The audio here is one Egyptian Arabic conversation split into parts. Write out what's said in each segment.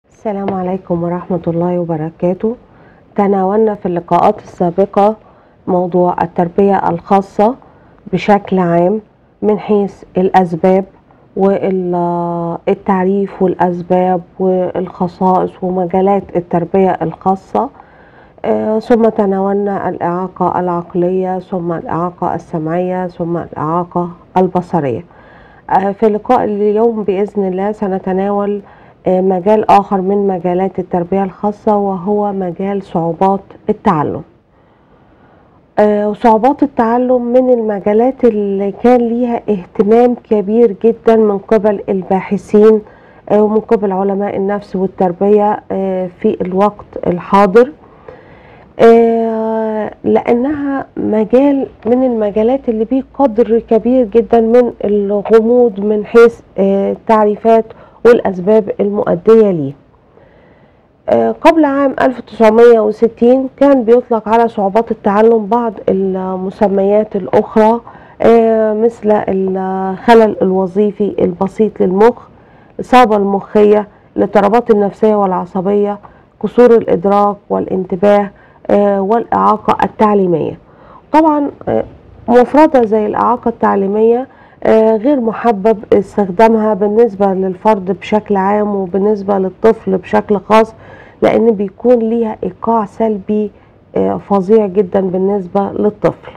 السلام عليكم ورحمة الله وبركاته تناولنا في اللقاءات السابقة موضوع التربية الخاصة بشكل عام من حيث الأسباب والتعريف والأسباب والخصائص ومجالات التربية الخاصة آه، ثم تناولنا الإعاقة العقلية ثم الإعاقة السمعية ثم الإعاقة البصرية آه، في لقاء اليوم بإذن الله سنتناول آه، مجال آخر من مجالات التربية الخاصة وهو مجال صعوبات التعلم آه، صعوبات التعلم من المجالات اللي كان ليها اهتمام كبير جدا من قبل الباحثين آه، ومن قبل علماء النفس والتربية آه، في الوقت الحاضر آه، لأنها مجال من المجالات اللي بيه قدر كبير جدا من الغموض من حيث آه، التعريفات والأسباب المؤدية ليه آه، قبل عام 1960 كان بيطلق على صعوبات التعلم بعض المسميات الأخرى آه، مثل الخلل الوظيفي البسيط للمخ الإصابة المخية الاضطرابات النفسية والعصبية قصور الإدراك والانتباه آه، والإعاقة التعليمية طبعا آه، مفردة زي الإعاقة التعليمية آه، غير محبب استخدامها بالنسبة للفرد بشكل عام وبالنسبة للطفل بشكل خاص لأن بيكون ليها إيقاع سلبي آه، فظيع جدا بالنسبة للطفل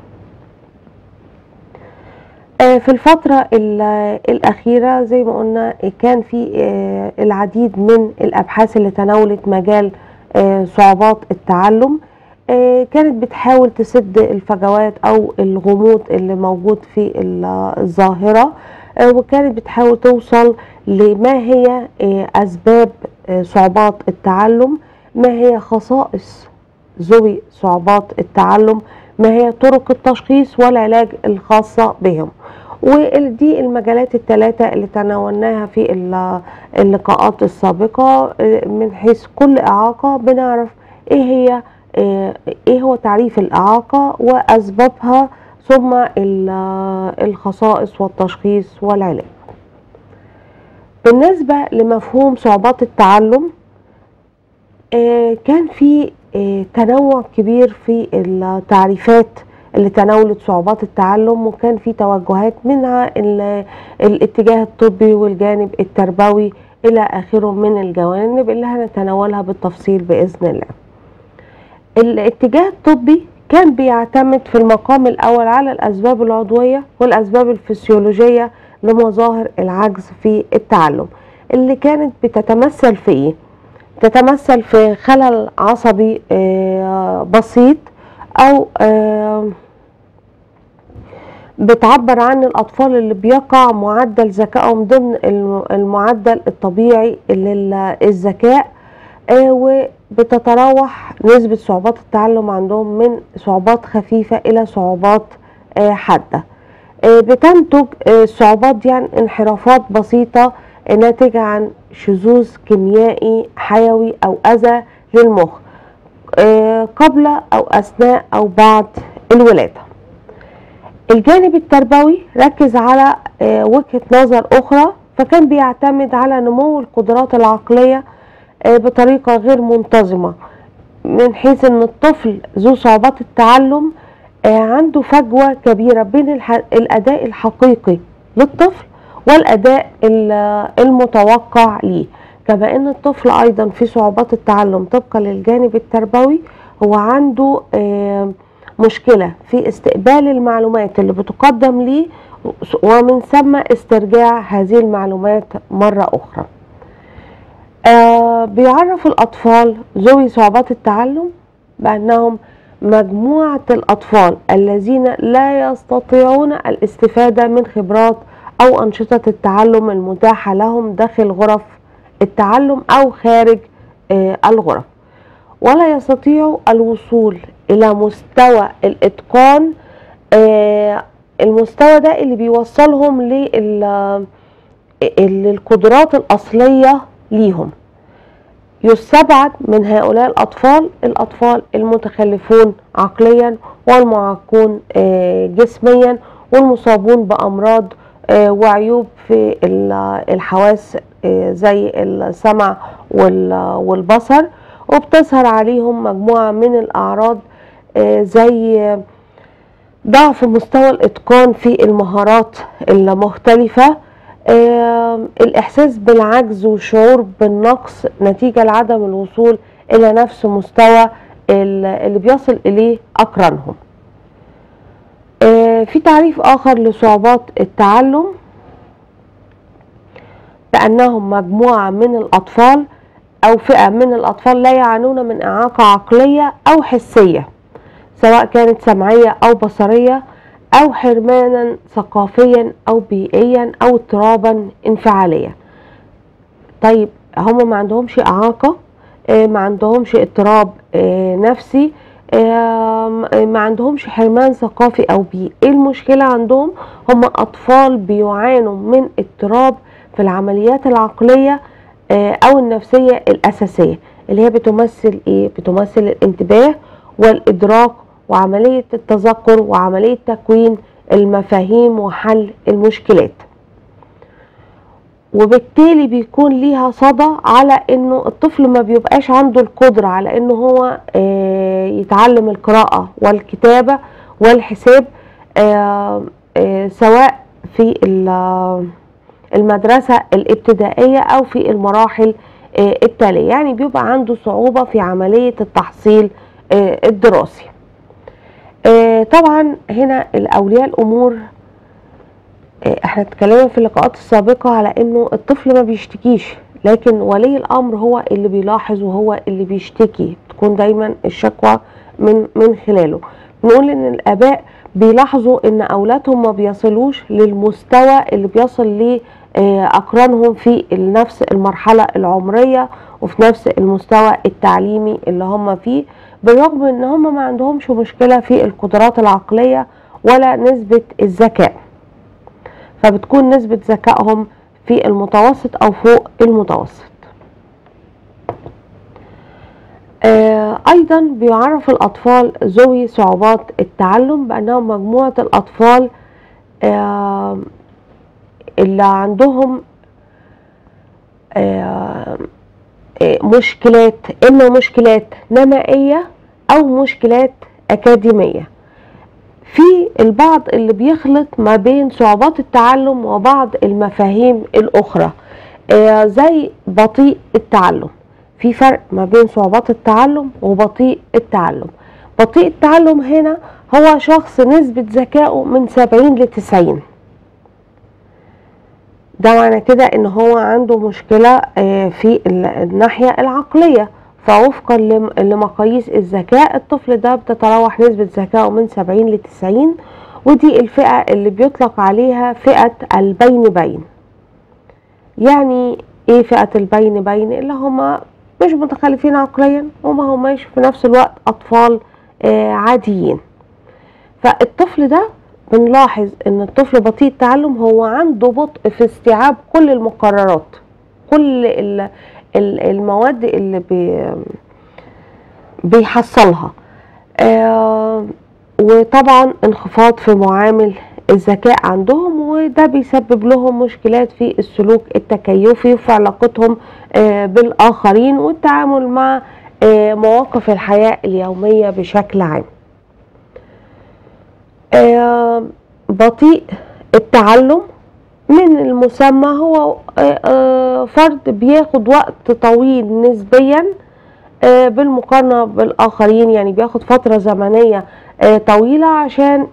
آه، في الفترة ال- الأخيرة زي ما قلنا كان في آه، العديد من الأبحاث اللي تناولت مجال آه، صعوبات التعلم آه، كانت بتحاول تسد الفجوات أو الغموض اللي موجود في ال- الظاهرة آه، وكانت بتحاول توصل لما هي آه، أسباب آه، صعوبات التعلم ما هي خصائص ذوي صعوبات التعلم ما هي طرق التشخيص والعلاج الخاصة بهم ودي المجالات الثلاثة اللي تناولناها في ال- اللقاءات السابقة آه، من حيث كل إعاقة بنعرف إيه هي آه، إيه هو تعريف الإعاقة وأسبابها ثم ال- الخصائص والتشخيص والعلاج بالنسبة لمفهوم صعوبات التعلم آه، كان في آه، تنوع كبير في التعريفات اللي تناولت صعوبات التعلم وكان في توجهات منها ال- الاتجاه الطبي والجانب التربوي إلى آخره من الجوانب اللي هنتناولها بالتفصيل بإذن الله الاتجاه الطبي كان بيعتمد في المقام الأول على الأسباب العضوية والأسباب الفسيولوجية لمظاهر العجز في التعلم اللي كانت بتتمثل في إيه؟ تتمثل في خلل عصبي آه، بسيط أو آه، بتعبر عن الأطفال اللي بيقع معدل ذكائهم ضمن الم- المعدل الطبيعي للذكاء آه، وبتتراوح نسبة صعوبات التعلم عندهم من صعوبات خفيفة إلى صعوبات آه، حادة آه، بتنتج آه، الصعوبات دي عن انحرافات بسيطة آه، ناتجة عن شذوذ كيميائي حيوي أو أذى للمخ آه، قبل أو أثناء أو بعد الولادة الجانب التربوي ركز على آه، وجهة نظر أخرى فكان بيعتمد على نمو القدرات العقلية آه، بطريقة غير منتظمة من حيث ان الطفل ذو صعوبات التعلم آه، عنده فجوة كبيرة بين الح- الأداء الحقيقي للطفل والأداء ال- المتوقع ليه كما ان الطفل ايضا في صعوبات التعلم طبقا للجانب التربوي هو عنده آه، مشكلة في استقبال المعلومات اللي بتقدم ليه ومن ثم استرجاع هذه المعلومات مرة أخرى آه بيعرف الأطفال ذوي صعوبات التعلم بأنهم مجموعة الأطفال الذين لا يستطيعون الاستفادة من خبرات أو أنشطة التعلم المتاحة لهم داخل غرف التعلم أو خارج آه الغرف ولا يستطيعوا الوصول إلى مستوى الإتقان آه المستوى ده اللي بيوصلهم لل للقدرات الأصلية ليهم يستبعد من هؤلاء الأطفال الأطفال المتخلفون عقليا والمعاقون آه، جسميا والمصابون بأمراض آه، وعيوب في الحواس آه، زي السمع والبصر وبتظهر عليهم مجموعة من الأعراض زي ضعف مستوى الإتقان في المهارات المختلفة الإحساس بالعجز والشعور بالنقص نتيجة لعدم الوصول إلى نفس مستوى اللي بيصل إليه أقرانهم في تعريف آخر لصعوبات التعلم بأنهم مجموعة من الأطفال أو فئة من الأطفال لا يعانون من إعاقة عقلية أو حسية سواء كانت سمعية أو بصرية أو حرمانا ثقافيا أو بيئيا أو اضطرابا انفعاليا طيب هم ما عندهمش إعاقة آه، ما عندهمش اضطراب آه، نفسي ما عندهمش حرمان ثقافي او بيئي ايه المشكله عندهم هم اطفال بيعانوا من اضطراب في العمليات العقليه آه، او النفسيه الاساسيه اللي هي بتمثل ايه بتمثل الانتباه والادراك وعمليه التذكر وعمليه تكوين المفاهيم وحل المشكلات وبالتالي بيكون ليها صدى على انه الطفل ما بيبقاش عنده القدرة على انه هو آه، يتعلم القراءة والكتابة والحساب آه، آه، سواء في المدرسة الابتدائية او في المراحل التالية يعني بيبقى عنده صعوبة في عملية التحصيل الدراسي طبعا هنا الاولياء الامور آه، احنا اتكلمنا في اللقاءات السابقة على انه الطفل ما بيشتكيش لكن ولي الامر هو اللي بيلاحظ وهو اللي بيشتكي تكون دايما الشكوى من من خلاله نقول ان الاباء بيلاحظوا ان اولادهم ما بيصلوش للمستوى اللي بيصل ليه آه، اقرانهم في نفس المرحلة العمرية وفي نفس المستوى التعليمي اللي هم فيه بالرغم ان هم ما عندهمش مشكلة في القدرات العقلية ولا نسبة الذكاء فبتكون نسبة ذكائهم في المتوسط أو فوق المتوسط آه أيضا بيعرف الأطفال ذوي صعوبات التعلم بأنهم مجموعة الأطفال آه اللي عندهم آه, آه، مشكلات إما مشكلات نمائية أو مشكلات أكاديمية في البعض اللي بيخلط ما بين صعوبات التعلم وبعض المفاهيم الأخرى آه زي بطيء التعلم في فرق ما بين صعوبات التعلم وبطيء التعلم بطيء التعلم هنا هو شخص نسبة ذكائه من 70 ل 90 ده معنى كده ان هو عنده مشكلة آه، في الناحية العقلية فوفقا لمقاييس الذكاء الطفل ده بتتراوح نسبة ذكائه من 70 ل 90 ودي الفئة اللي بيطلق عليها فئة البين بين يعني ايه فئة البين بين اللي هما مش متخلفين عقليا وما هماش في نفس الوقت اطفال آه عاديين فالطفل ده بنلاحظ ان الطفل بطيء التعلم هو عنده بطء في استيعاب كل المقررات كل المواد اللي بي بيحصلها آه وطبعا انخفاض في معامل الذكاء عندهم وده بيسبب لهم مشكلات في السلوك التكيفي وفي علاقتهم آه بالآخرين والتعامل مع آه مواقف الحياة اليومية بشكل عام آه بطيء التعلم من المسمى هو آه، آه، فرد بياخد وقت طويل نسبيا آه، بالمقارنة بالآخرين يعني بياخد فترة زمنية طويلة عشان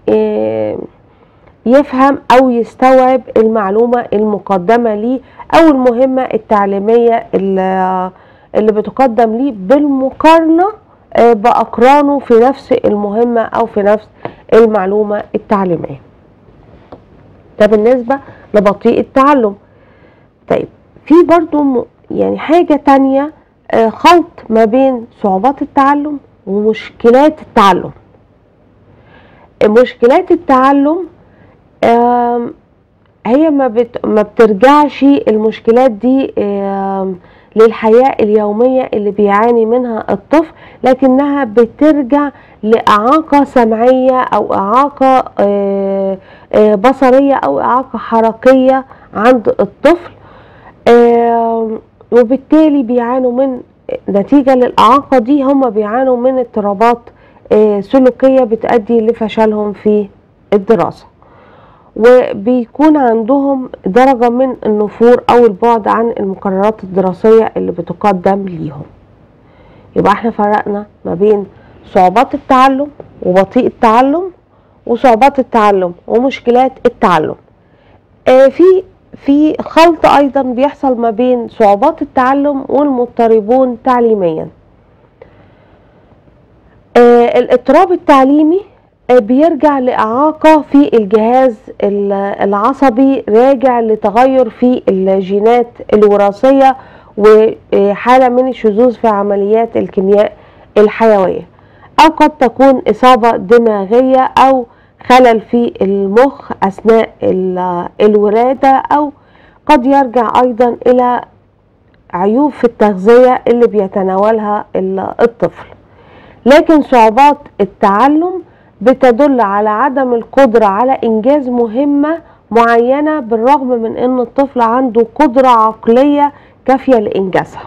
يفهم أو يستوعب المعلومة المقدمة ليه أو المهمة التعليمية اللي بتقدم ليه بالمقارنة بأقرانه في نفس المهمة أو في نفس المعلومة التعليمية ده بالنسبة لبطيء التعلم طيب في برضو يعني حاجة تانية آه، خلط ما بين صعوبات التعلم ومشكلات التعلم مشكلات التعلم هي ما, بت ما بترجعش المشكلات دي للحياة اليومية اللي بيعاني منها الطفل لكنها بترجع لإعاقة سمعية أو إعاقة آه، آه، بصرية أو إعاقة حركية عند الطفل آه، وبالتالي بيعانوا من نتيجة للإعاقة دي هم بيعانوا من اضطرابات سلوكية بتؤدي لفشلهم في الدراسة وبيكون عندهم درجة من النفور أو البعد عن المقررات الدراسية اللي بتقدم ليهم يبقى احنا فرقنا ما بين صعوبات التعلم وبطيء التعلم وصعوبات التعلم ومشكلات التعلم آه في في خلط ايضا بيحصل ما بين صعوبات التعلم والمضطربون تعليميا آه الاضطراب التعليمي بيرجع لإعاقة في الجهاز العصبي راجع لتغير في الجينات الوراثية وحالة من الشذوذ في عمليات الكيمياء الحيوية أو قد تكون إصابة دماغية أو خلل في المخ أثناء الولادة أو قد يرجع أيضا إلى عيوب في التغذية اللي بيتناولها الطفل لكن صعوبات التعلم بتدل على عدم القدرة على إنجاز مهمة معينة بالرغم من أن الطفل عنده قدرة عقلية كافية لإنجازها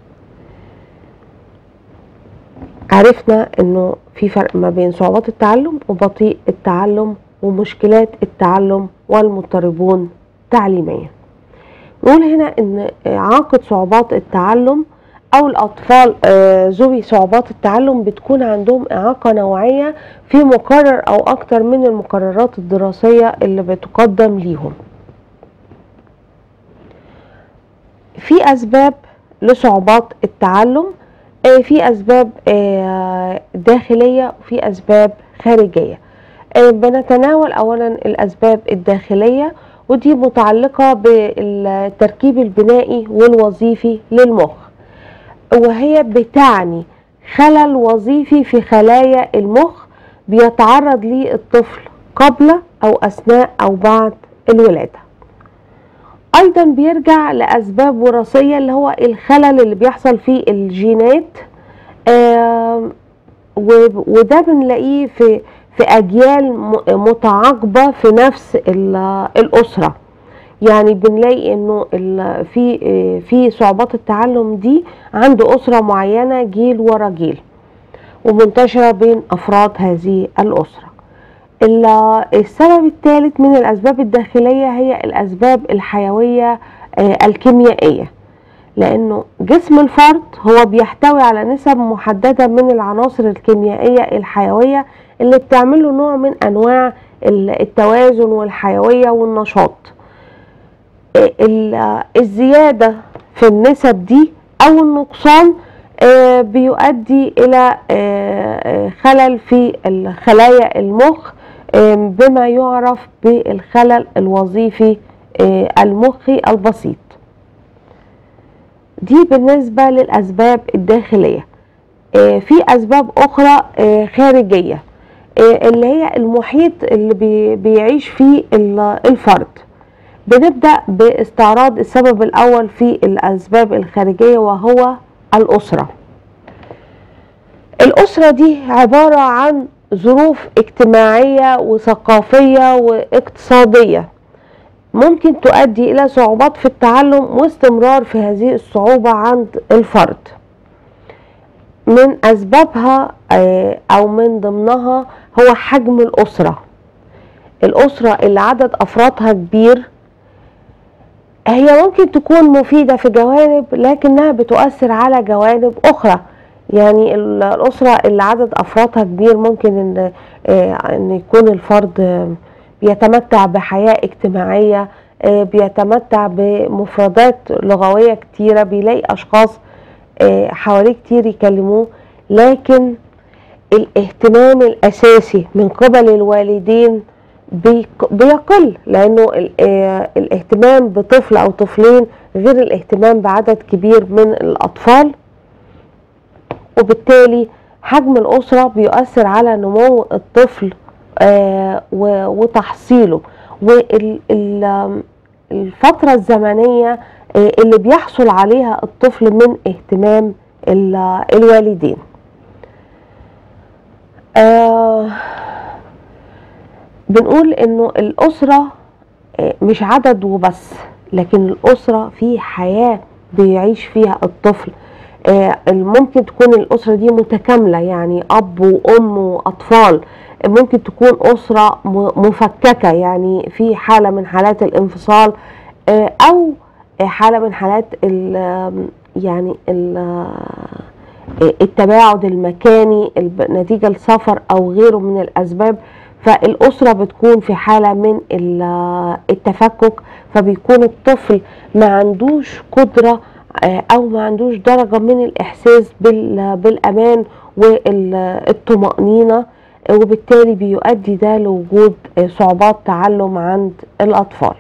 عرفنا أنه في فرق ما بين صعوبات التعلم وبطيء التعلم ومشكلات التعلم والمضطربون تعليميا نقول هنا أن إعاقة صعوبات التعلم او الاطفال آه، ذوي صعوبات التعلم بتكون عندهم اعاقه نوعيه في مقرر او اكتر من المقررات الدراسيه اللي بتقدم ليهم في اسباب لصعوبات التعلم آه، في اسباب آه، داخليه وفي اسباب خارجيه بنتناول اولا الاسباب الداخليه ودي متعلقه بالتركيب البنائي والوظيفي للمخ وهي بتعني خلل وظيفي في خلايا المخ بيتعرض ليه الطفل قبل أو أثناء أو بعد الولادة أيضا بيرجع لأسباب وراثية اللي هو الخلل اللي بيحصل في الجينات آه وده بنلاقيه في في أجيال متعاقبة في نفس الأسرة يعني بنلاقي انه في في صعوبات التعلم دي عند اسره معينه جيل ورا جيل ومنتشره بين افراد هذه الاسره السبب الثالث من الاسباب الداخليه هي الاسباب الحيويه آه، الكيميائيه لانه جسم الفرد هو بيحتوي على نسب محدده من العناصر الكيميائيه الحيويه اللي بتعمل له نوع من انواع التوازن والحيويه والنشاط الزيادة في النسب دي أو النقصان آه، بيؤدي إلى آه، آه، خلل في خلايا المخ بما يعرف بالخلل الوظيفي المخي البسيط دي بالنسبة للأسباب الداخلية في أسباب أخرى خارجية اللي هي المحيط اللي بيعيش فيه الفرد بنبدأ باستعراض السبب الأول في الأسباب الخارجية وهو الأسرة الأسرة دي عبارة عن ظروف اجتماعية وثقافية واقتصادية ممكن تؤدي إلى صعوبات في التعلم واستمرار في هذه الصعوبة عند الفرد من أسبابها آه، أو من ضمنها هو حجم الأسرة الأسرة اللي عدد أفرادها كبير هي ممكن تكون مفيدة في جوانب لكنها بتؤثر على جوانب أخرى يعني الأسرة اللي عدد أفرادها كبير ممكن إن آه، إن يكون الفرد بيتمتع بحياة اجتماعية آه، بيتمتع بمفردات لغوية كتيرة بيلاقي أشخاص آه، حواليه كتير يكلموه لكن الاهتمام الأساسي من قبل الوالدين بيقل لانه آه، الاهتمام بطفل او طفلين غير الاهتمام بعدد كبير من الاطفال وبالتالي حجم الاسره بيؤثر على نمو الطفل آه، وتحصيله الفترة الزمنية آه، اللي بيحصل عليها الطفل من اهتمام الوالدين آه بنقول انه الاسرة آه، مش عدد وبس لكن الاسرة في حياة بيعيش فيها الطفل آه ممكن تكون الاسرة دي متكاملة يعني اب وام واطفال ممكن تكون اسرة مفككة يعني في حالة من حالات الانفصال آه او حالة من حالات ال يعني ال التباعد المكاني نتيجة السفر أو غيره من الأسباب فالأسرة بتكون في حالة من التفكك فبيكون الطفل ما عندوش قدرة أو ما عندوش درجة من الإحساس بالأمان والطمأنينة وبالتالي بيؤدي ده لوجود صعوبات تعلم عند الأطفال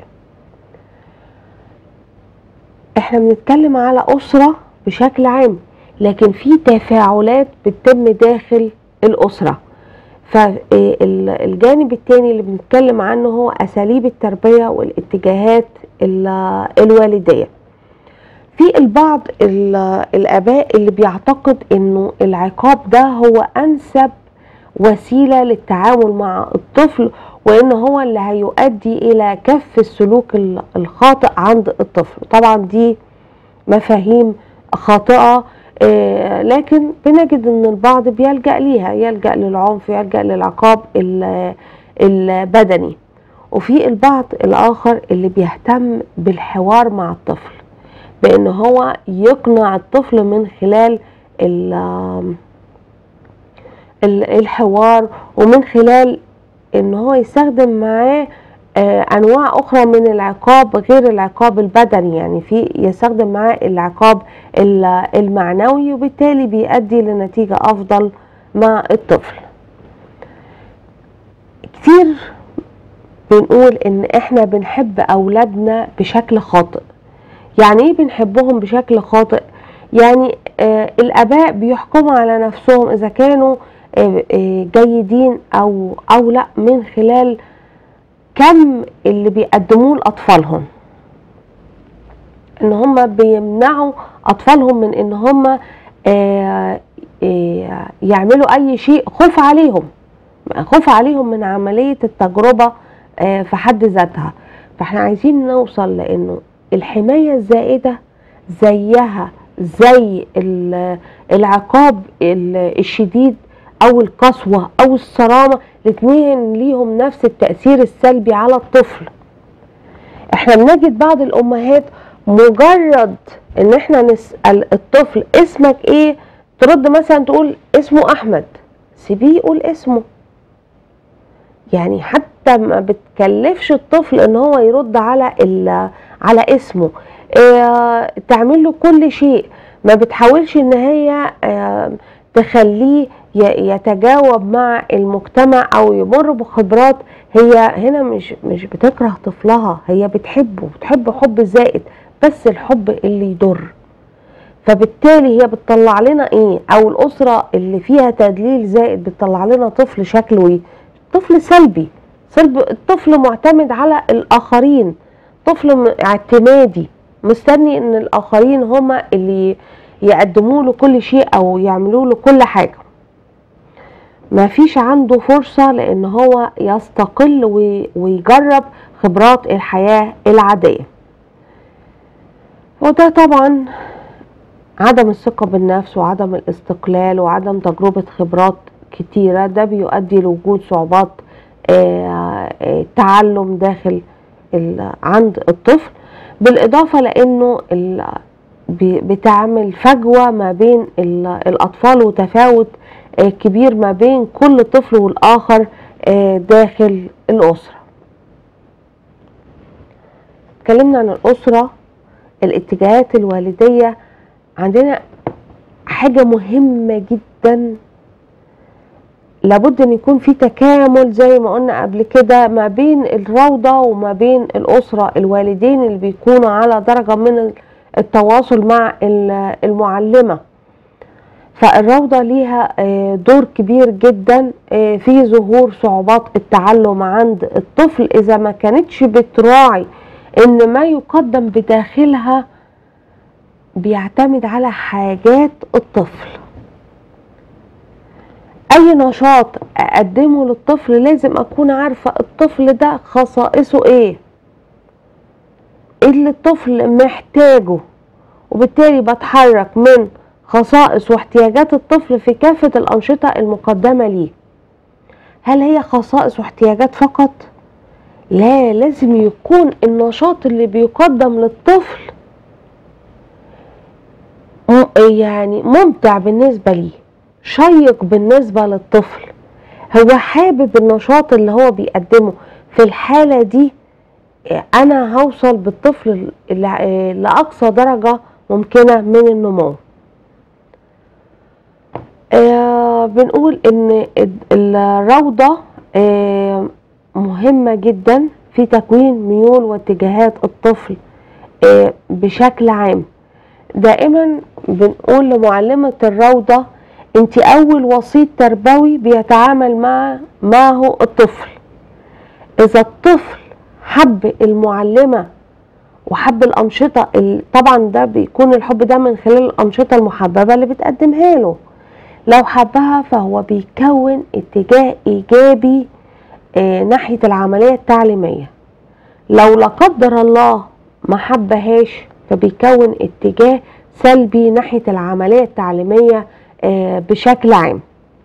احنا بنتكلم على أسرة بشكل عام لكن في تفاعلات بتتم داخل الأسرة فالجانب الثاني اللي بنتكلم عنه هو أساليب التربية والاتجاهات الوالدية في البعض الآباء اللي بيعتقد أنه العقاب ده هو أنسب وسيلة للتعامل مع الطفل وان هو اللي هيؤدي الى كف السلوك الخاطئ عند الطفل طبعا دي مفاهيم خاطئه آه، لكن بنجد ان البعض بيلجا ليها يلجا للعنف يلجا للعقاب البدني وفي البعض الاخر اللي بيهتم بالحوار مع الطفل بان هو يقنع الطفل من خلال الحوار ومن خلال ان هو يستخدم معاه آه، انواع اخرى من العقاب غير العقاب البدني يعني في يستخدم معاه العقاب المعنوي وبالتالي بيؤدي لنتيجة افضل مع الطفل كتير بنقول ان احنا بنحب اولادنا بشكل خاطئ يعني ايه بنحبهم بشكل خاطئ يعني آه الاباء بيحكموا على نفسهم اذا كانوا آه آه جيدين او او لا من خلال كم اللي بيقدموه لاطفالهم ان هم بيمنعوا اطفالهم من ان هم آه، آه، يعملوا اي شيء خوف عليهم خوف عليهم من عمليه التجربه آه، في حد ذاتها فاحنا عايزين نوصل لانه الحمايه الزائده زيها زي العقاب الشديد او القسوه او الصرامه الاثنين ليهم نفس التاثير السلبي على الطفل احنا بنجد بعض الامهات مجرد ان احنا نسال الطفل اسمك ايه ترد مثلا تقول اسمه احمد سيبيه يقول اسمه يعني حتى ما بتكلفش الطفل ان هو يرد على على اسمه اه تعمل له كل شيء ما بتحاولش ان هي اه تخليه يتجاوب مع المجتمع او يمر بخبرات هي هنا مش مش بتكره طفلها هي بتحبه بتحب حب زائد بس الحب اللي يضر فبالتالي هي بتطلع لنا ايه او الاسره اللي فيها تدليل زائد بتطلع لنا طفل شكله ايه طفل سلبي سلبي الطفل معتمد على الاخرين طفل اعتمادي مستني ان الاخرين هما اللي يقدموا له كل شيء او يعملوا له كل حاجه ما فيش عنده فرصة لان هو يستقل ويجرب خبرات الحياة العادية وده طبعا عدم الثقة بالنفس وعدم الاستقلال وعدم تجربة خبرات كتيرة ده بيؤدي لوجود صعوبات التعلم آه، آه، داخل عند الطفل بالإضافة لأنه بتعمل فجوة ما بين الأطفال وتفاوت آه، كبير ما بين كل طفل والآخر داخل الأسرة اتكلمنا عن الأسرة الاتجاهات الوالدية عندنا حاجة مهمة جدا لابد ان يكون في تكامل زي ما قلنا قبل كده ما بين الروضة وما بين الأسرة الوالدين اللي بيكونوا على درجة من التواصل مع المعلمة فالروضة ليها آه، دور كبير جدا آه، في ظهور صعوبات التعلم عند الطفل إذا ما كانتش بتراعي ان ما يقدم بداخلها بيعتمد على حاجات الطفل اي نشاط اقدمه للطفل لازم اكون عارفة الطفل ده خصائصه ايه ايه اللي الطفل محتاجه وبالتالي بتحرك من خصائص واحتياجات الطفل في كافة الأنشطة المقدمة ليه هل هي خصائص واحتياجات فقط؟ لا لازم يكون النشاط اللي بيقدم للطفل يعني ممتع بالنسبة ليه شيق بالنسبة للطفل هو حابب النشاط اللي هو بيقدمه في الحالة دي أنا هوصل بالطفل لأقصى درجة ممكنة من النمو آه بنقول ان الروضة آه مهمة جدا في تكوين ميول واتجاهات الطفل آه بشكل عام دائما بنقول لمعلمة الروضة انت اول وسيط تربوي بيتعامل مع معه الطفل اذا الطفل حب المعلمة وحب الأنشطة طبعا ده بيكون الحب ده من خلال الأنشطة المحببة اللي بتقدمها له لو حبها فهو بيكون اتجاه إيجابي آه ناحية العملية التعليمية لو لا قدر الله ما حبهاش فبيكون اتجاه سلبي ناحية العملية التعليمية آه بشكل عام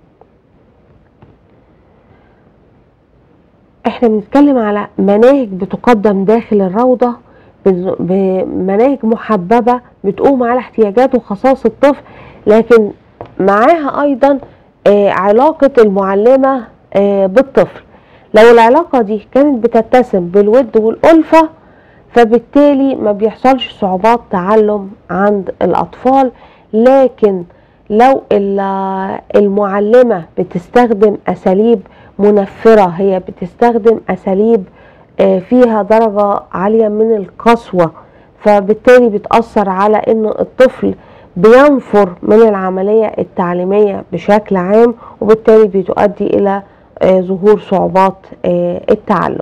احنا بنتكلم على مناهج بتقدم داخل الروضة بمناهج محببة بتقوم على احتياجات وخصائص الطفل لكن معاها ايضا آه علاقة المعلمة آه بالطفل لو العلاقة دي كانت بتتسم بالود والألفة فبالتالي ما بيحصلش صعوبات تعلم عند الأطفال لكن لو المعلمة بتستخدم أساليب منفرة هي بتستخدم أساليب فيها درجة عالية من القسوة فبالتالي بتأثر على أن الطفل بينفر من العملية التعليمية بشكل عام وبالتالي بتؤدي إلى ظهور صعوبات التعلم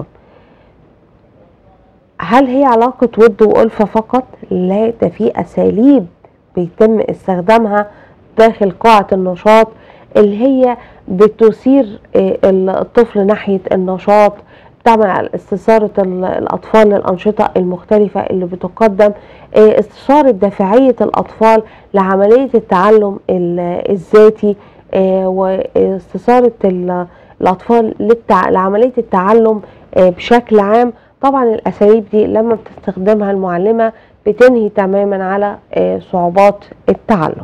هل هي علاقة ود وألفة فقط؟ لا ده في أساليب بيتم استخدامها داخل قاعة النشاط اللي هي بتثير الطفل ناحية النشاط بتعمل على استثارة الأطفال للأنشطة المختلفة اللي بتقدم استثارة دافعية الأطفال لعملية التعلم الذاتي واستثارة الأطفال لعملية التعلم بشكل عام طبعا الأساليب دي لما بتستخدمها المعلمة بتنهي تماما على صعوبات التعلم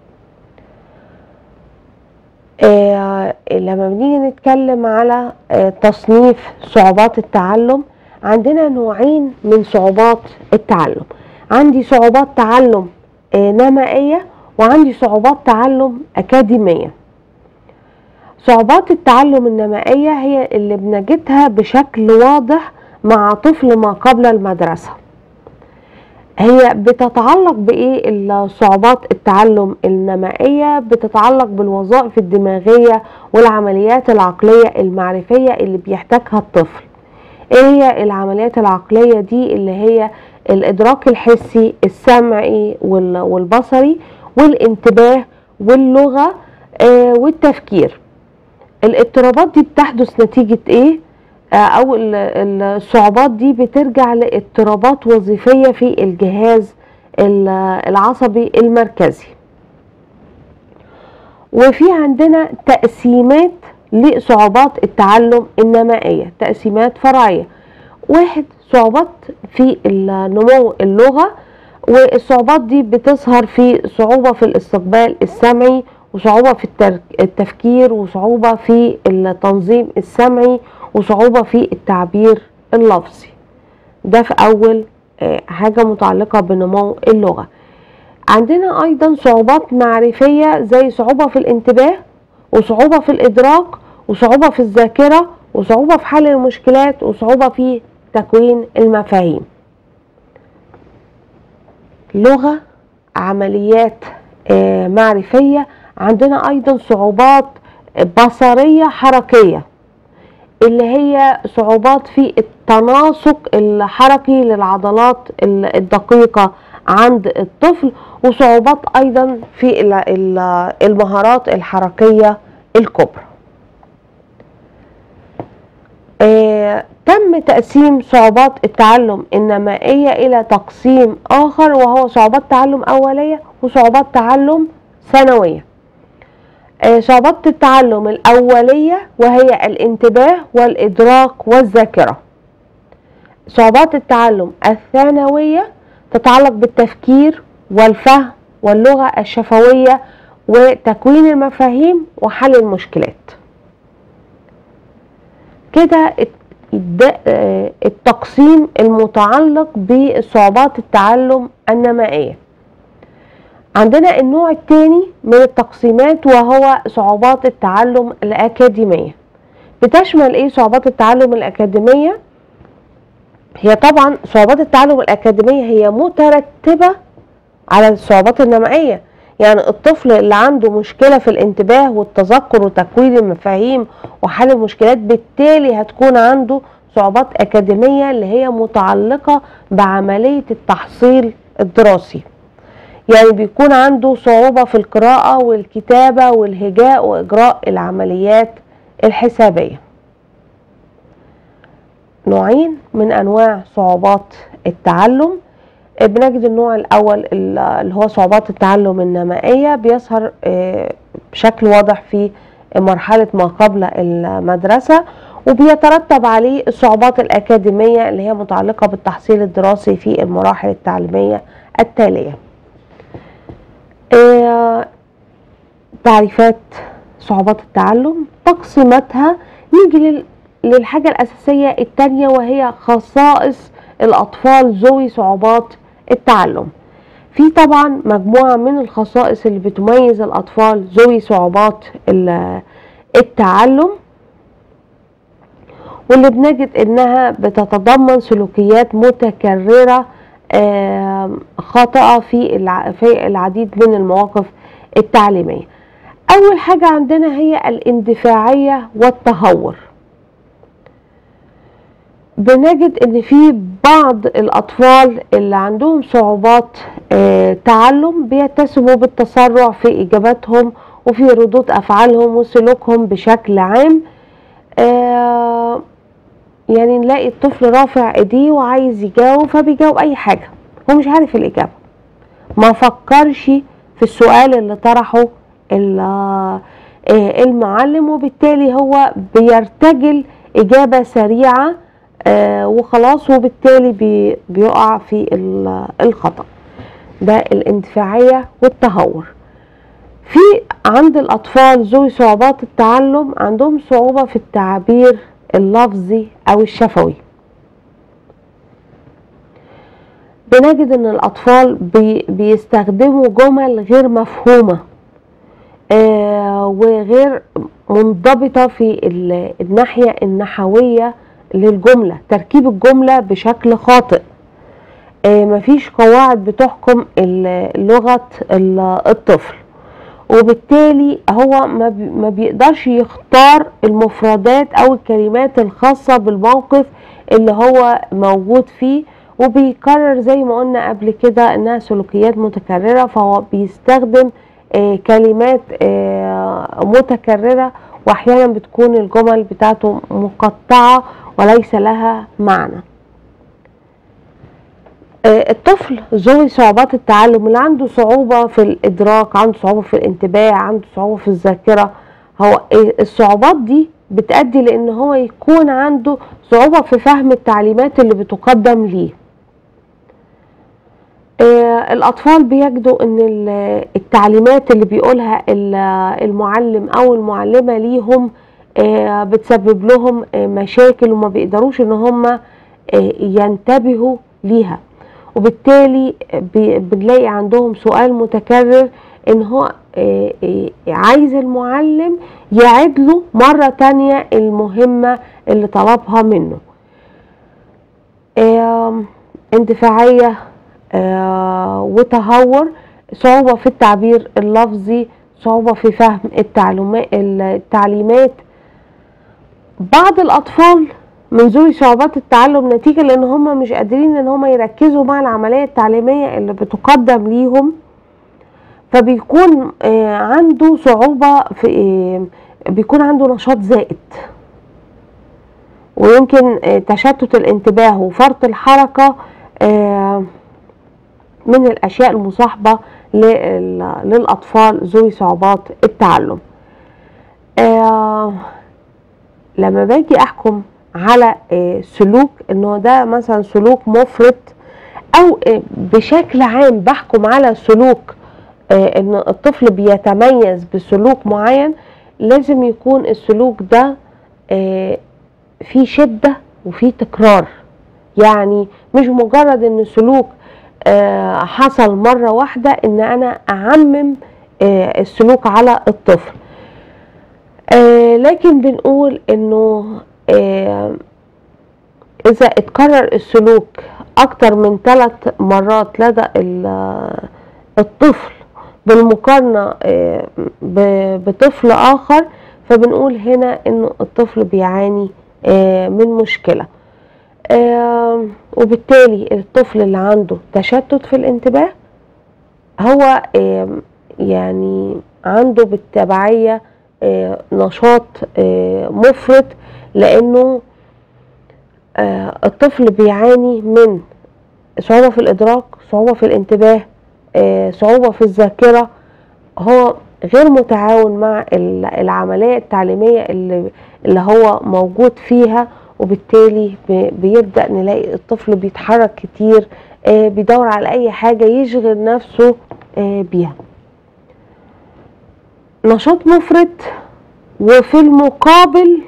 آه لما بنيجي نتكلم على آه تصنيف صعوبات التعلم عندنا نوعين من صعوبات التعلم عندي صعوبات تعلم آه نمائية وعندي صعوبات تعلم أكاديمية صعوبات التعلم النمائية هي اللي بنجدها بشكل واضح مع طفل ما قبل المدرسة هي بتتعلق بايه صعوبات التعلم النمائيه بتتعلق بالوظائف الدماغيه والعمليات العقليه المعرفيه اللي بيحتاجها الطفل ايه هي العمليات العقليه دي اللي هي الادراك الحسي السمعي والبصري والانتباه واللغه آه والتفكير الاضطرابات دي بتحدث نتيجه ايه او الصعوبات دي بترجع لاضطرابات وظيفيه في الجهاز العصبي المركزي وفي عندنا تقسيمات لصعوبات التعلم النمائيه تقسيمات فرعيه واحد صعوبات في النمو اللغه والصعوبات دي بتظهر في صعوبه في الاستقبال السمعي وصعوبه في التفكير وصعوبه في التنظيم السمعي وصعوبة في التعبير اللفظي ده في أول حاجة متعلقة بنمو اللغة عندنا أيضا صعوبات معرفية زي صعوبة في الانتباه وصعوبة في الإدراك وصعوبة في الذاكرة وصعوبة في حل المشكلات وصعوبة في تكوين المفاهيم لغة عمليات معرفية عندنا أيضا صعوبات بصرية حركية اللي هي صعوبات في التناسق الحركي للعضلات الدقيقة عند الطفل وصعوبات أيضا في المهارات الحركية الكبرى آه تم تقسيم صعوبات التعلم النمائية إلى تقسيم آخر وهو صعوبات تعلم أولية وصعوبات تعلم ثانوية آه صعوبات التعلم الأولية وهي الانتباه والإدراك والذاكرة صعوبات التعلم الثانوية تتعلق بالتفكير والفهم واللغة الشفوية وتكوين المفاهيم وحل المشكلات كده التقسيم المتعلق بصعوبات التعلم النمائية عندنا النوع الثاني من التقسيمات وهو صعوبات التعلم الأكاديمية بتشمل ايه صعوبات التعلم الأكاديمية هي طبعا صعوبات التعلم الأكاديمية هي مترتبة على الصعوبات النمائية يعني الطفل اللي عنده مشكلة في الانتباه والتذكر وتكوين المفاهيم وحل المشكلات بالتالي هتكون عنده صعوبات أكاديمية اللي هي متعلقة بعملية التحصيل الدراسي يعني بيكون عنده صعوبة في القراءة والكتابة والهجاء وإجراء العمليات الحسابية نوعين من أنواع صعوبات التعلم بنجد النوع الأول اللي هو صعوبات التعلم النمائية بيظهر بشكل واضح في مرحلة ما قبل المدرسة وبيترتب عليه الصعوبات الأكاديمية اللي هي متعلقة بالتحصيل الدراسي في المراحل التعليمية التالية تعريفات صعوبات التعلم تقسيماتها نيجي للحاجة الأساسية التانية وهي خصائص الأطفال ذوي صعوبات التعلم في طبعا مجموعة من الخصائص اللي بتميز الأطفال ذوي صعوبات التعلم واللي بنجد انها بتتضمن سلوكيات متكررة خاطئة في في العديد من المواقف التعليمية اول حاجة عندنا هي الاندفاعية والتهور بنجد ان في بعض الاطفال اللي عندهم صعوبات تعلم بيتسموا بالتسرع في اجاباتهم وفي ردود افعالهم وسلوكهم بشكل عام يعني نلاقي الطفل رافع ايديه وعايز يجاوب فبيجاوب اي حاجه هو مش عارف الاجابه ما فكرش في السؤال اللي طرحه المعلم وبالتالي هو بيرتجل اجابه سريعه وخلاص وبالتالي بيقع في الخطا ده الاندفاعيه والتهور في عند الاطفال ذوي صعوبات التعلم عندهم صعوبه في التعبير اللفظي او الشفوي بنجد ان الاطفال بي بيستخدموا جمل غير مفهومه آه وغير منضبطه في الناحيه النحويه للجمله تركيب الجمله بشكل خاطئ آه مفيش قواعد بتحكم لغه الطفل وبالتالي هو ما بيقدرش يختار المفردات او الكلمات الخاصة بالموقف اللي هو موجود فيه وبيكرر زي ما قلنا قبل كده انها سلوكيات متكررة فهو بيستخدم آه كلمات آه متكررة واحيانا بتكون الجمل بتاعته مقطعة وليس لها معنى الطفل ذوي صعوبات التعلم اللي عنده صعوبة في الإدراك عنده صعوبة في الانتباه عنده صعوبة في الذاكرة هو الصعوبات دي بتأدي لأن هو يكون عنده صعوبة في فهم التعليمات اللي بتقدم ليه الأطفال بيجدوا أن التعليمات اللي بيقولها المعلم أو المعلمة ليهم بتسبب لهم مشاكل وما بيقدروش ان هم ينتبهوا ليها وبالتالي بنلاقي عندهم سؤال متكرر ان هو عايز المعلم يعيد له مرة تانية المهمة اللي طلبها منه اندفاعية وتهور صعوبة في التعبير اللفظي صعوبة في فهم التعليمات بعض الاطفال من ذوي صعوبات التعلم نتيجة لان هم مش قادرين ان هم يركزوا مع العملية التعليمية اللي بتقدم ليهم فبيكون آه، عنده صعوبة في آه، بيكون عنده نشاط زائد ويمكن آه، تشتت الانتباه وفرط الحركة من الأشياء المصاحبة للأطفال ذوي صعوبات التعلم لما باجي أحكم على سلوك انه ده مثلا سلوك مفرط او بشكل عام بحكم على سلوك آه، ان الطفل بيتميز بسلوك معين لازم يكون السلوك ده آه، في شدة وفي تكرار يعني مش مجرد ان السلوك آه، حصل مرة واحدة ان انا اعمم السلوك على الطفل لكن بنقول انه اذا اتكرر السلوك اكتر من ثلاث مرات لدى الطفل بالمقارنة آه، بطفل آخر فبنقول هنا إنه الطفل بيعاني آه، من مشكلة آه، وبالتالي الطفل اللي عنده تشتت في الانتباه هو يعني عنده بالتبعية نشاط مفرط لأنه الطفل بيعاني من صعوبة في الإدراك صعوبة في الانتباه آه، صعوبة في الذاكرة هو غير متعاون مع العملية التعليمية اللي, اللي هو موجود فيها وبالتالي بيبدأ نلاقي الطفل بيتحرك كتير آه، بيدور على أي حاجة يشغل نفسه آه، بيها نشاط مفرط وفي المقابل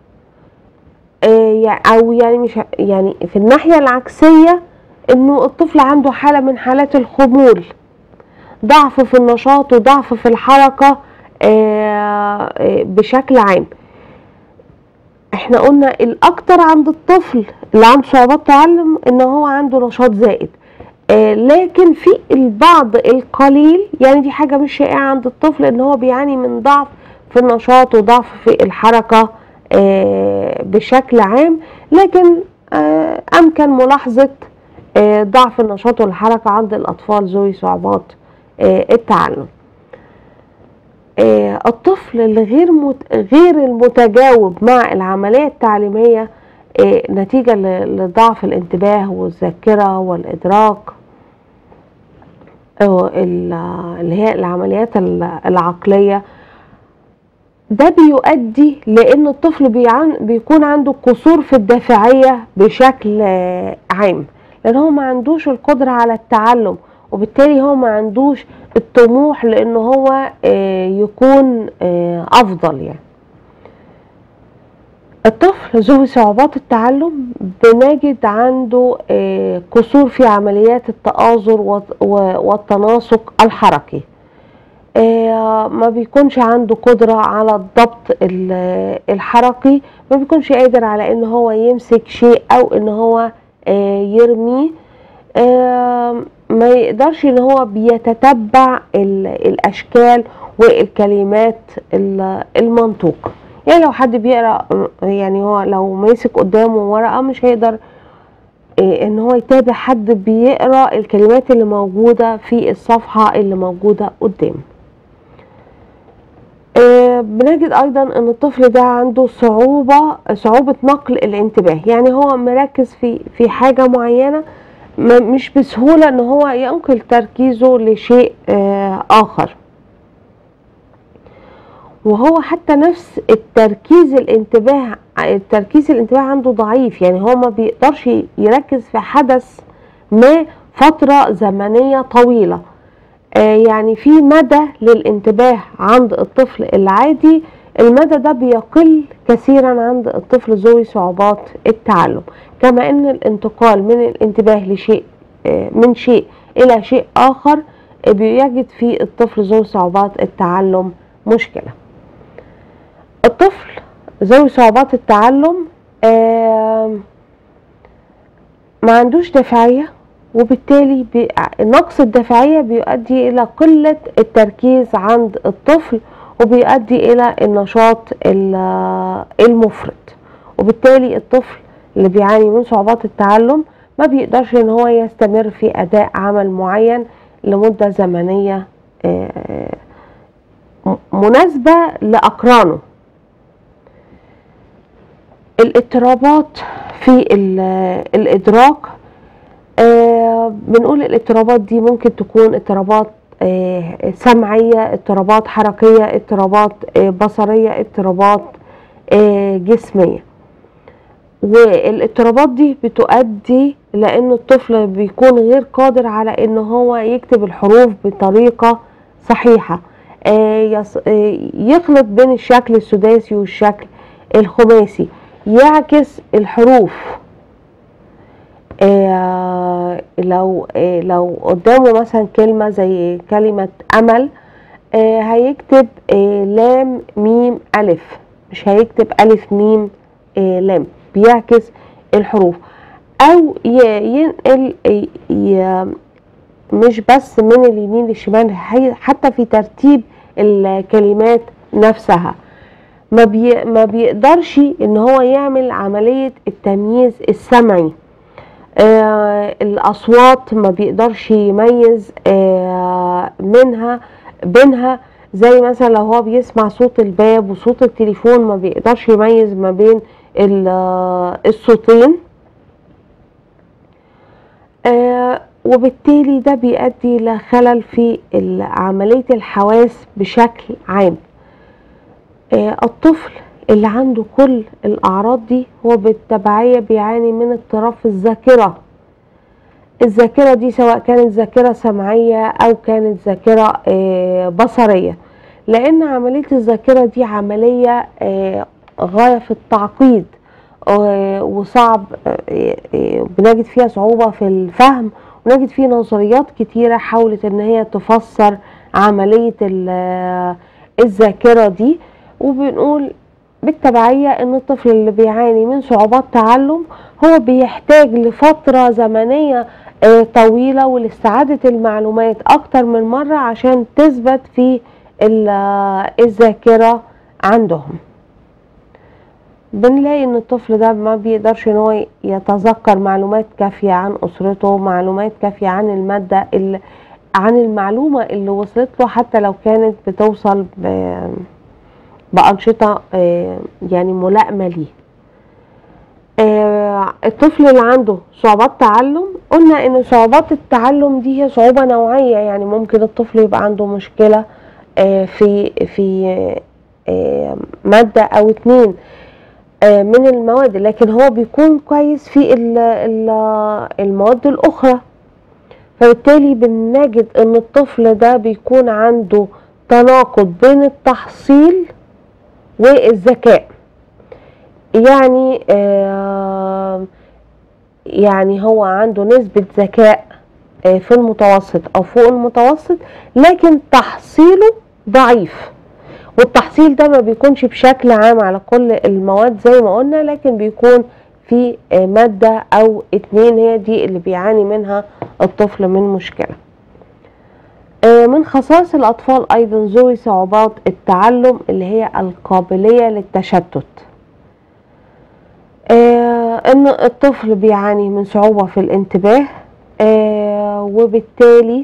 او يعني مش يعني في الناحيه العكسيه انه الطفل عنده حالة من حالات الخمول ضعف في النشاط وضعف في الحركة آه، آه، بشكل عام احنا قلنا الاكتر عند الطفل اللي عنده صعوبات تعلم ان هو عنده نشاط زائد آه، لكن في البعض القليل يعني دي حاجة مش شائعة عند الطفل ان هو بيعاني من ضعف في النشاط وضعف في الحركة بشكل عام لكن امكن ملاحظة آه، ضعف النشاط والحركة عند الأطفال ذوي صعوبات آه، التعلم آه، الطفل اللي غير غير المتجاوب مع العملية التعليمية نتيجة لضعف الانتباه والذاكرة والإدراك اللي هي العمليات العقلية ده بيؤدي لأن الطفل بيكون عنده قصور في الدافعية بشكل عام لان هو ما عندوش القدرة على التعلم وبالتالي هو ما عندوش الطموح لان هو آه، يكون آه، افضل يعني الطفل ذوي صعوبات التعلم بنجد عنده آه، قصور في عمليات التآزر والتناسق الحركي ما بيكونش عنده قدرة على الضبط الحركي ما بيكونش قادر على ان هو يمسك شيء او ان هو آه، يرميه آه، ما يقدرش ان هو بيتتبع الاشكال والكلمات المنطوق يعني لو حد بيقرا يعني هو لو ماسك قدامه ورقه مش هيقدر آه، ان هو يتابع حد بيقرا الكلمات اللي موجوده في الصفحه اللي موجوده قدامه بنجد ايضا ان الطفل ده عنده صعوبة صعوبة نقل الانتباه يعني هو مركز في في حاجة معينة مش بسهولة ان هو ينقل تركيزه لشيء آه، اخر وهو حتى نفس التركيز الانتباه التركيز الانتباه عنده ضعيف يعني هو ما بيقدرش يركز في حدث ما فترة زمنية طويلة آه، يعني في مدى للانتباه عند الطفل العادي المدى ده بيقل كثيرا عند الطفل ذوي صعوبات التعلم كما ان الانتقال من الانتباه لشيء آه، من شيء الى شيء اخر آه، بيجد في الطفل ذوي صعوبات التعلم مشكلة الطفل ذوي صعوبات التعلم ما عندوش دافعية وبالتالي نقص الدافعية بيؤدي إلى قلة التركيز عند الطفل وبيؤدي إلى النشاط المفرط وبالتالي الطفل اللي بيعاني من صعوبات التعلم ما بيقدرش ان هو يستمر في اداء عمل معين لمدة زمنية آه، مناسبة لأقرانه الاضطرابات في الإدراك آه، بنقول الاضطرابات دي ممكن تكون اضطرابات آه، سمعية اضطرابات حركية اضطرابات بصرية اضطرابات جسمية والاضطرابات دي بتؤدي لان الطفل بيكون غير قادر على ان هو يكتب الحروف بطريقة صحيحة آه، آه، يخلط بين الشكل السداسي والشكل الخماسي يعكس الحروف آه، لو لو قدامه مثلا كلمة زي كلمة أمل هيكتب لام ميم ألف مش هيكتب ألف ميم لام بيعكس الحروف او ينقل مش بس من اليمين للشمال حتى في ترتيب الكلمات نفسها ما, بي ما بيقدرش ان هو يعمل عملية التمييز السمعي آه الاصوات ما بيقدرش يميز آه منها بينها زي مثلا لو هو بيسمع صوت الباب وصوت التليفون ما بيقدرش يميز ما بين الصوتين آه وبالتالي ده بيؤدي لخلل في عملية الحواس بشكل عام آه الطفل اللي عنده كل الأعراض دي هو بالتبعية بيعاني من اضطراب في الذاكرة الذاكرة دي سواء كانت ذاكرة سمعية أو كانت ذاكرة آه بصرية لأن عملية الذاكرة دي عملية آه غاية في التعقيد وصعب آه، آه، بنجد فيها صعوبة في الفهم ونجد فيه نظريات كتيرة حاولت ان هي تفسر عملية آه، الذاكرة دي وبنقول بالتبعية ان الطفل اللي بيعاني من صعوبات تعلم هو بيحتاج لفترة زمنية طويلة ولاستعادة المعلومات اكتر من مرة عشان تثبت في الذاكرة عندهم بنلاقي ان الطفل ده ما بيقدرش ان هو يتذكر معلومات كافية عن اسرته معلومات كافية عن المادة اللي عن المعلومة اللي وصلت له حتى لو كانت بتوصل بأنشطة آه، يعني ملائمة ليه آه، الطفل اللي عنده صعوبات تعلم قلنا ان صعوبات التعلم دي هي صعوبة نوعية يعني ممكن الطفل يبقى عنده مشكلة آه، في في مادة او اتنين آه، من المواد لكن هو بيكون كويس في المواد الأخرى فبالتالي بنجد ان الطفل ده بيكون عنده تناقض بين التحصيل والذكاء يعني آه، يعني هو عنده نسبة ذكاء آه، في المتوسط او فوق المتوسط لكن تحصيله ضعيف والتحصيل ده ما بيكونش بشكل عام على كل المواد زي ما قلنا لكن بيكون في مادة أو اتنين هي دي اللي بيعاني منها الطفل من مشكلة آه، من خصائص الأطفال أيضا ذوي صعوبات التعلم اللي هي القابلية للتشتت آه، ان الطفل بيعاني من صعوبة في الانتباه آه، وبالتالي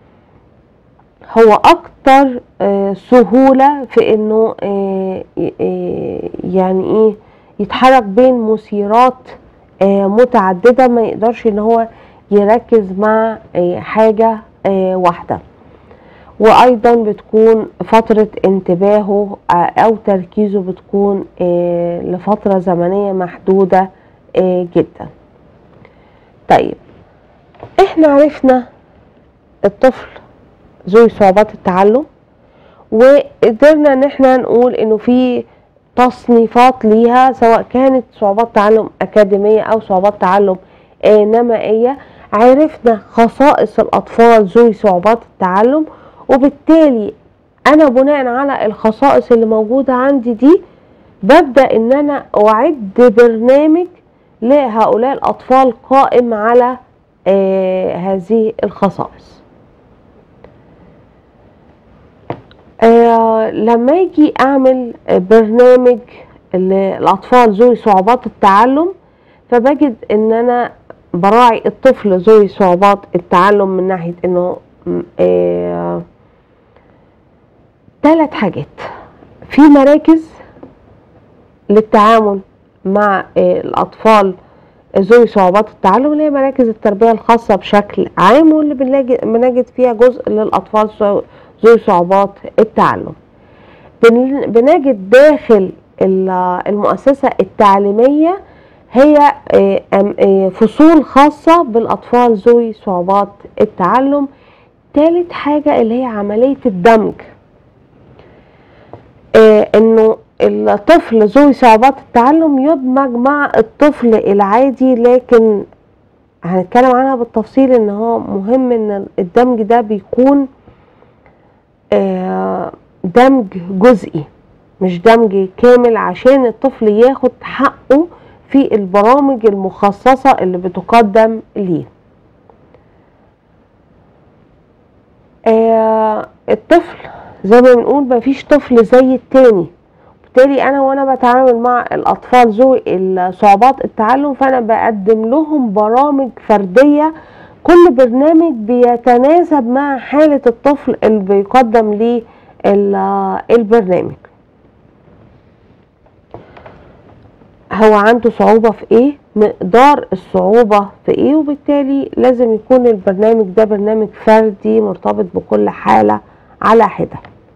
هو اكتر آه، سهولة في انه آه، آه، يعني ايه يتحرك بين مثيرات متعددة ما يقدرش ان هو يركز مع حاجة واحدة وايضا بتكون فترة انتباهه او تركيزه بتكون لفترة زمنية محدودة جدا طيب احنا عرفنا الطفل ذوي صعوبات التعلم وقدرنا ان احنا نقول انه في تصنيفات ليها سواء كانت صعوبات تعلم اكاديميه او صعوبات تعلم نمائيه عرفنا خصائص الاطفال ذوي صعوبات التعلم وبالتالي انا بناء على الخصائص اللي موجوده عندي دي ببدا ان انا اعد برنامج لهؤلاء الاطفال قائم على آه هذه الخصائص آه لما اجي اعمل برنامج للاطفال ذوي صعوبات التعلم فبجد ان انا براعي الطفل ذوي صعوبات التعلم من ناحيه انه آه ثلاث حاجات في مراكز للتعامل مع آه الاطفال ذوي صعوبات التعلم اللي هي مراكز التربيه الخاصه بشكل عام واللي بنجد فيها جزء للاطفال ذوي صعوبات التعلم بنجد داخل المؤسسه التعليميه هي فصول خاصه بالاطفال ذوي صعوبات التعلم ثالث حاجه اللي هي عمليه الدمج انه الطفل ذوي صعوبات التعلم يدمج مع الطفل العادي لكن هنتكلم عنها بالتفصيل ان هو مهم ان الدمج ده بيكون دمج جزئي مش دمج كامل عشان الطفل ياخد حقه في البرامج المخصصة اللي بتقدم ليه الطفل زي ما بنقول مفيش طفل زي التاني بالتالي انا وانا بتعامل مع الاطفال ذوي صعوبات التعلم فانا بقدم لهم برامج فرديه كل برنامج بيتناسب مع حاله الطفل اللي بيقدم ليه البرنامج هو عنده صعوبه في ايه مقدار الصعوبه في ايه وبالتالي لازم يكون البرنامج ده برنامج فردي مرتبط بكل حاله على حده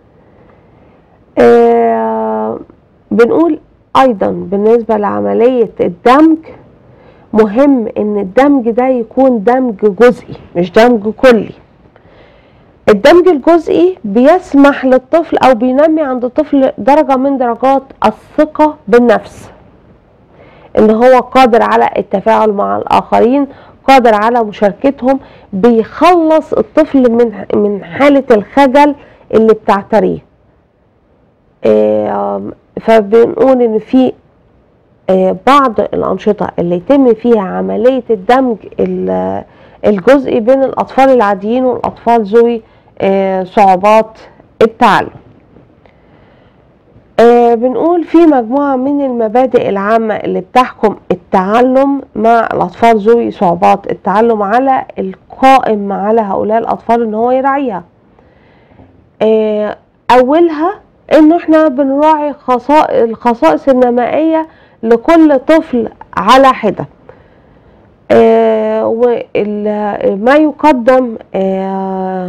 آه بنقول ايضا بالنسبه لعمليه الدمج مهم ان الدمج ده يكون دمج جزئي مش دمج كلي الدمج الجزئي بيسمح للطفل او بينمي عند الطفل درجه من درجات الثقه بالنفس ان هو قادر على التفاعل مع الاخرين قادر على مشاركتهم بيخلص الطفل من من حاله الخجل اللي بتعتريه فبنقول ان في بعض الانشطه اللي يتم فيها عمليه الدمج الجزئي بين الاطفال العاديين والاطفال ذوي صعوبات التعلم بنقول في مجموعه من المبادئ العامه اللي بتحكم التعلم مع الاطفال ذوي صعوبات التعلم على القائم على هؤلاء الاطفال ان هو يراعيها اولها انه احنا بنراعي خصائص الخصائص النمائيه لكل طفل على حده آه وما يقدم آه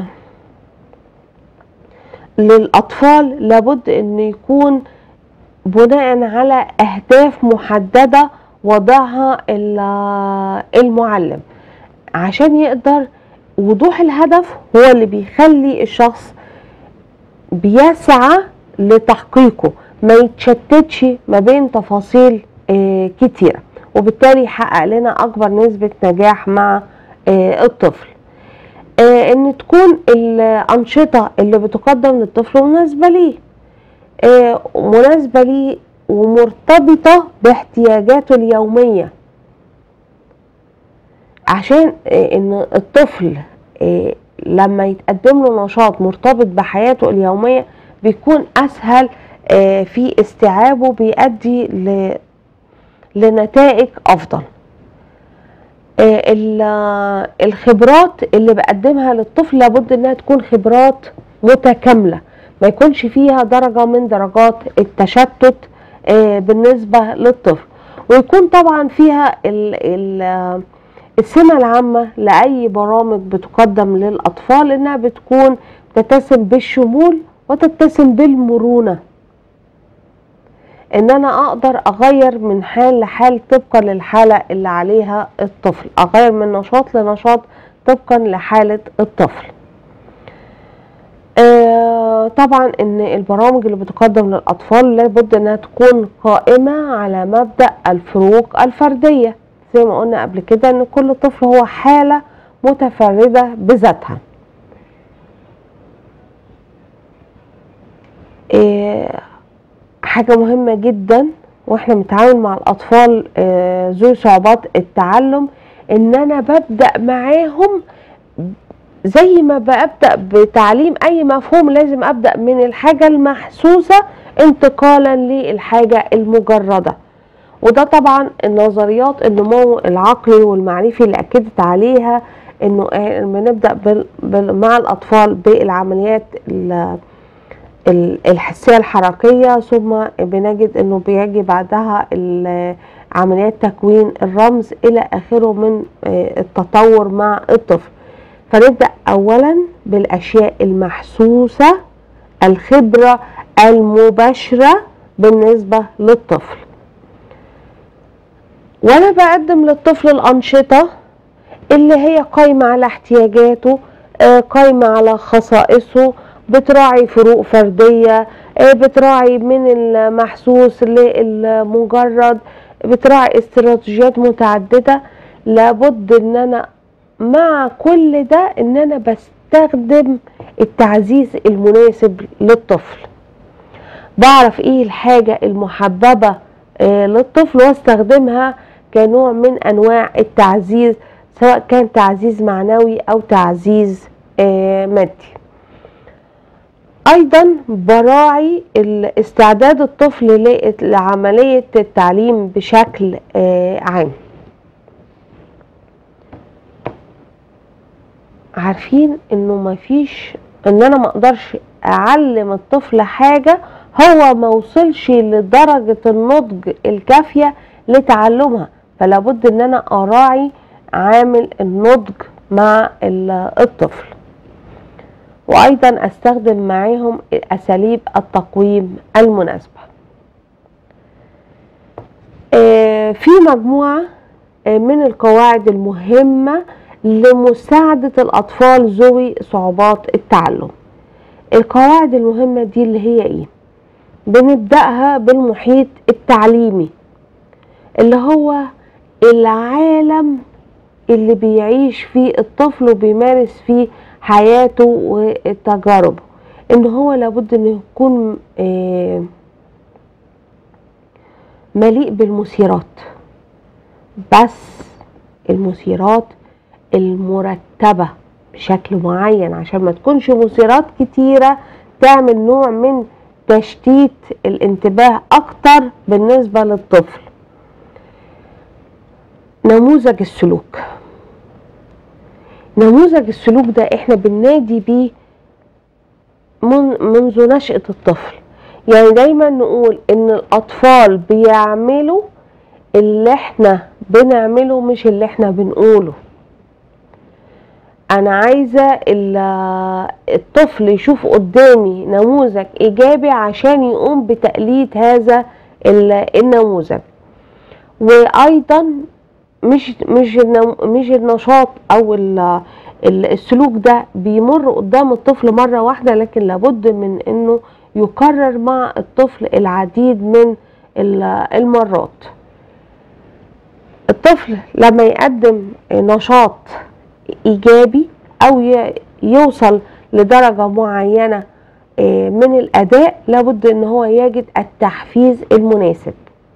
للاطفال لابد ان يكون بناء على اهداف محدده وضعها المعلم عشان يقدر وضوح الهدف هو اللي بيخلي الشخص بيسعى لتحقيقه ما يتشتتش ما بين تفاصيل آه كتيرة وبالتالي يحقق لنا أكبر نسبة نجاح مع آه الطفل آه ان تكون الأنشطة اللي بتقدم للطفل مناسبة ليه مناسبة ليه ومرتبطة باحتياجاته اليومية عشان ان الطفل لما يتقدم له نشاط مرتبط بحياته اليوميه بيكون اسهل في استيعابه بيؤدي لنتائج افضل الخبرات اللي بقدمها للطفل لابد انها تكون خبرات متكامله ما يكونش فيها درجه من درجات التشتت بالنسبه للطفل ويكون طبعا فيها ال ال السمة العامة لأي برامج بتقدم للأطفال إنها بتكون تتسم بالشمول وتتسم بالمرونة إن أنا أقدر أغير من حال لحال طبقا للحالة اللي عليها الطفل أغير من نشاط لنشاط طبقا لحالة الطفل آه طبعا ان البرامج اللي بتقدم للاطفال لابد انها تكون قائمه على مبدا الفروق الفرديه زي ما قلنا قبل كده ان كل طفل هو حالة متفردة بذاتها إيه حاجة مهمة جدا واحنا بنتعامل مع الاطفال إيه ذوي صعوبات التعلم ان انا ببدأ معاهم زي ما ببدأ بتعليم اي مفهوم لازم ابدأ من الحاجة المحسوسة انتقالا للحاجة المجردة وده طبعا النظريات النمو العقلي والمعرفي اللي اكدت عليها انه بنبدا بال بال مع الاطفال بالعمليات الحسيه الحركيه ثم بنجد انه بيجي بعدها عمليات تكوين الرمز الى اخره من التطور مع الطفل فنبدا اولا بالاشياء المحسوسه الخبره المباشره بالنسبه للطفل وانا بقدم للطفل الانشطه اللي هي قايمه على احتياجاته قايمه على خصائصه بتراعي فروق فرديه بتراعي من المحسوس للمجرد بتراعي استراتيجيات متعدده لابد ان انا مع كل ده ان انا بستخدم التعزيز المناسب للطفل بعرف ايه الحاجه المحببه للطفل واستخدمها كنوع من انواع التعزيز سواء كان تعزيز معنوي او تعزيز مادي ايضا براعي استعداد الطفل لعمليه التعليم بشكل عام عارفين انه مفيش ان انا مقدرش اعلم الطفل حاجه هو ما وصلش لدرجه النضج الكافيه لتعلمها فلا بد ان انا اراعي عامل النضج مع الطفل وايضا استخدم معاهم اساليب التقويم المناسبه في مجموعه من القواعد المهمه لمساعده الاطفال ذوي صعوبات التعلم القواعد المهمه دي اللي هي ايه بنبداها بالمحيط التعليمي اللي هو العالم اللي بيعيش فيه الطفل وبيمارس فيه حياته وتجاربه ان هو لابد انه يكون مليء بالمثيرات بس المثيرات المرتبة بشكل معين عشان ما تكونش مثيرات كتيرة تعمل نوع من تشتيت الانتباه اكتر بالنسبة للطفل نموذج السلوك نموذج السلوك ده احنا بننادي بيه من منذ نشأة الطفل يعني دايما نقول ان الاطفال بيعملوا اللي احنا بنعمله مش اللي احنا بنقوله انا عايزة الطفل يشوف قدامي نموذج ايجابي عشان يقوم بتقليد هذا النموذج وايضا مش مش مش النشاط او السلوك ده بيمر قدام الطفل مره واحده لكن لابد من انه يكرر مع الطفل العديد من المرات الطفل لما يقدم نشاط ايجابي او يوصل لدرجه معينه من الاداء لابد ان هو يجد التحفيز المناسب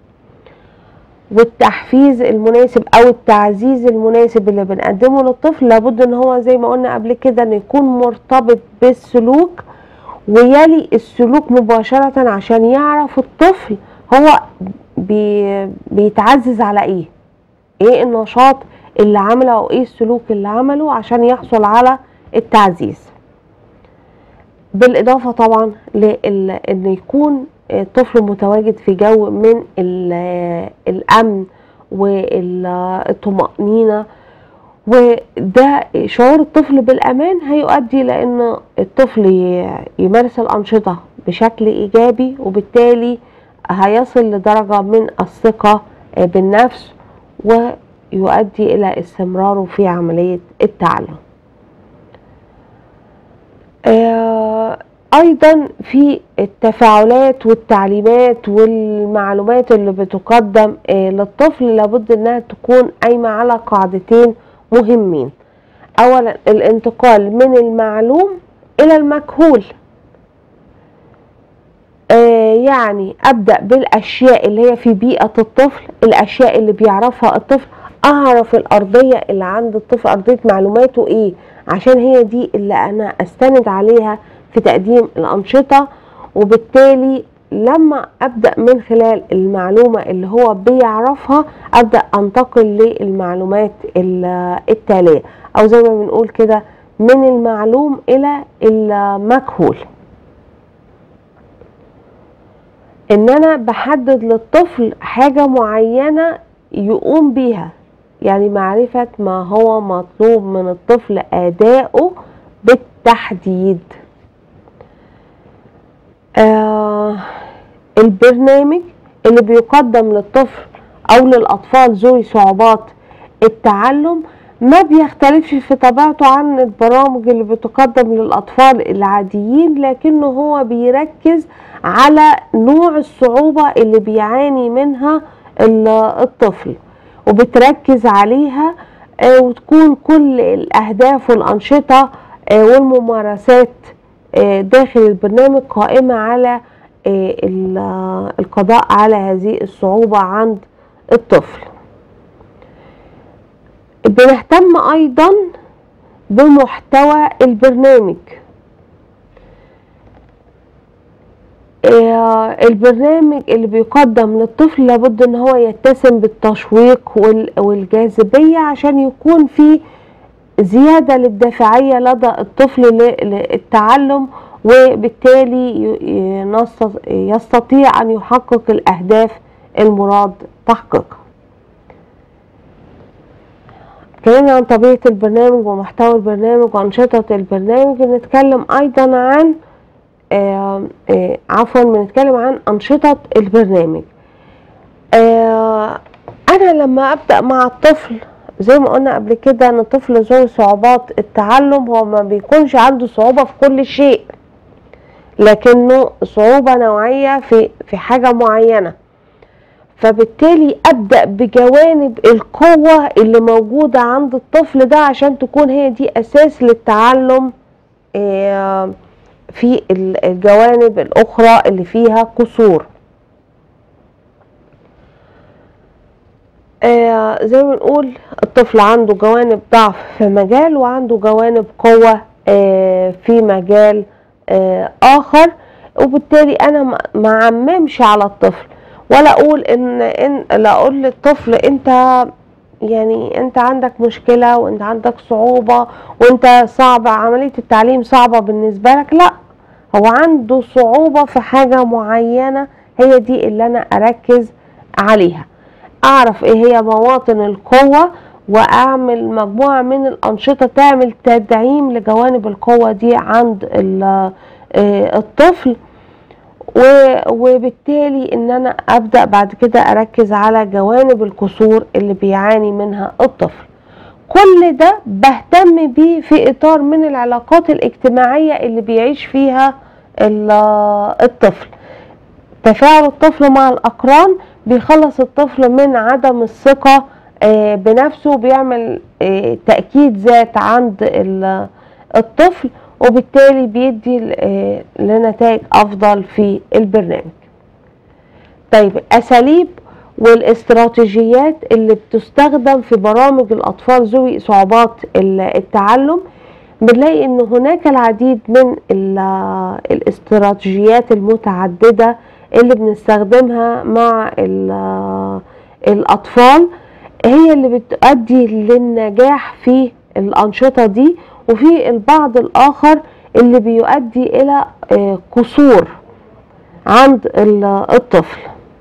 والتحفيز المناسب او التعزيز المناسب اللي بنقدمه للطفل لابد ان هو زي ما قلنا قبل كده ان يكون مرتبط بالسلوك ويلي السلوك مباشرة عشان يعرف الطفل هو بي بيتعزز على ايه ايه النشاط اللي عمله او ايه السلوك اللي عمله عشان يحصل على التعزيز بالاضافة طبعا لان يكون الطفل متواجد في جو من الامن والطمأنينة وده شعور الطفل بالامان هيؤدي لان الطفل يمارس الانشطة بشكل ايجابي وبالتالي هيصل لدرجة من الثقة بالنفس ويؤدي الى استمراره في عملية التعلم ايضا في التفاعلات والتعليمات والمعلومات اللي بتقدم للطفل لابد انها تكون قايمه على قاعدتين مهمين اولا الانتقال من المعلوم الى المجهول يعني ابدا بالاشياء اللي هي في بيئه الطفل الاشياء اللي بيعرفها الطفل اعرف الارضيه اللي عند الطفل ارضيه معلوماته ايه عشان هي دي اللي انا استند عليها في تقديم الأنشطة وبالتالي لما ابدا من خلال المعلومه اللي هو بيعرفها ابدا انتقل للمعلومات التاليه او زي ما بنقول كده من المعلوم الى المجهول ان انا بحدد للطفل حاجه معينه يقوم بيها يعني معرفه ما هو مطلوب من الطفل اداؤه بالتحديد آه البرنامج اللي بيقدم للطفل او للاطفال ذوي صعوبات التعلم ما بيختلفش في طبيعته عن البرامج اللي بتقدم للاطفال العاديين لكنه هو بيركز على نوع الصعوبة اللي بيعاني منها الطفل وبتركز عليها وتكون كل الاهداف والانشطة والممارسات داخل البرنامج قائمة على القضاء على هذه الصعوبة عند الطفل بنهتم ايضا بمحتوى البرنامج البرنامج اللي بيقدم للطفل لابد ان هو يتسم بالتشويق والجاذبية عشان يكون في زيادة للدافعية لدى الطفل للتعلم وبالتالي يستطيع ان يحقق الاهداف المراد تحقيقها اتكلمنا عن طبيعة البرنامج ومحتوى البرنامج وأنشطة البرنامج نتكلم أيضا عن آآ آآ عفوا بنتكلم عن أنشطة البرنامج أنا لما أبدأ مع الطفل زي ما قلنا قبل كده ان الطفل ذو صعوبات التعلم هو ما بيكونش عنده صعوبة في كل شيء لكنه صعوبة نوعية في في حاجة معينة فبالتالي ابدا بجوانب القوه اللي موجوده عند الطفل ده عشان تكون هي دي اساس للتعلم في الجوانب الاخرى اللي فيها قصور زي ما بنقول الطفل عنده جوانب ضعف في مجال وعنده جوانب قوه في مجال اخر وبالتالي انا ما عممش على الطفل ولا اقول ان ان لا اقول للطفل انت يعني انت عندك مشكله وانت عندك صعوبه وانت صعبه عمليه التعليم صعبه بالنسبه لك لا هو عنده صعوبه في حاجه معينه هي دي اللي انا اركز عليها اعرف ايه هي مواطن القوه واعمل مجموعه من الانشطه تعمل تدعيم لجوانب القوه دي عند الطفل وبالتالي ان انا ابدا بعد كده اركز على جوانب الكسور اللي بيعاني منها الطفل كل ده بهتم بيه في اطار من العلاقات الاجتماعيه اللي بيعيش فيها الطفل تفاعل الطفل مع الاقران بيخلص الطفل من عدم الثقه بنفسه بيعمل تاكيد ذات عند الطفل وبالتالي بيدي لنتائج افضل في البرنامج طيب اساليب والاستراتيجيات اللي بتستخدم في برامج الاطفال ذوي صعوبات التعلم بنلاقي ان هناك العديد من الاستراتيجيات المتعدده اللي بنستخدمها مع الاطفال هي اللي بتؤدي للنجاح في الانشطه دي وفي البعض الآخر اللي بيؤدي إلى قصور عند الطفل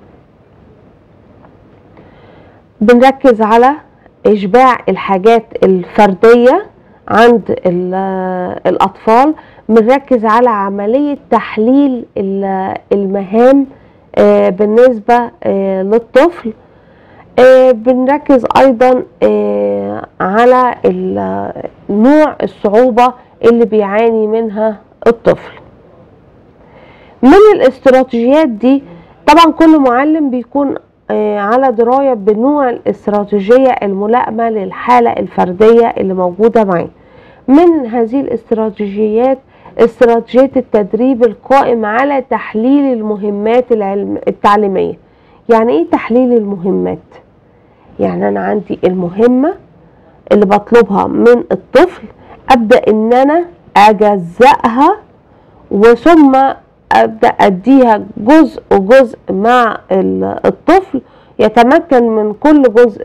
بنركز على إشباع الحاجات الفردية عند الأطفال بنركز على عملية تحليل المهام بالنسبة للطفل آه بنركز ايضا آه على نوع الصعوبة اللي بيعاني منها الطفل من الاستراتيجيات دي طبعا كل معلم بيكون آه على دراية بنوع الاستراتيجية الملائمة للحالة الفردية اللي موجودة معاه من هذه الاستراتيجيات استراتيجية التدريب القائم على تحليل المهمات العلم التعليمية يعني ايه تحليل المهمات يعني انا عندي المهمة اللي بطلبها من الطفل ابدأ ان انا اجزأها وثم ابدا اديها جزء وجزء مع الطفل يتمكن من كل جزء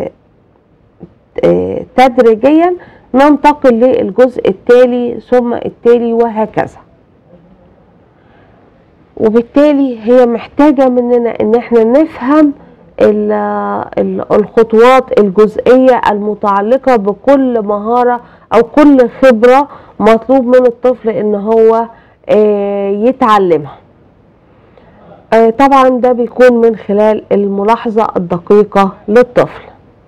تدريجيا ننتقل للجزء التالي ثم التالي وهكذا وبالتالي هي محتاجة مننا ان احنا نفهم الخطوات الجزئية المتعلقة بكل مهارة او كل خبرة مطلوب من الطفل ان هو يتعلمها طبعا ده بيكون من خلال الملاحظة الدقيقة للطفل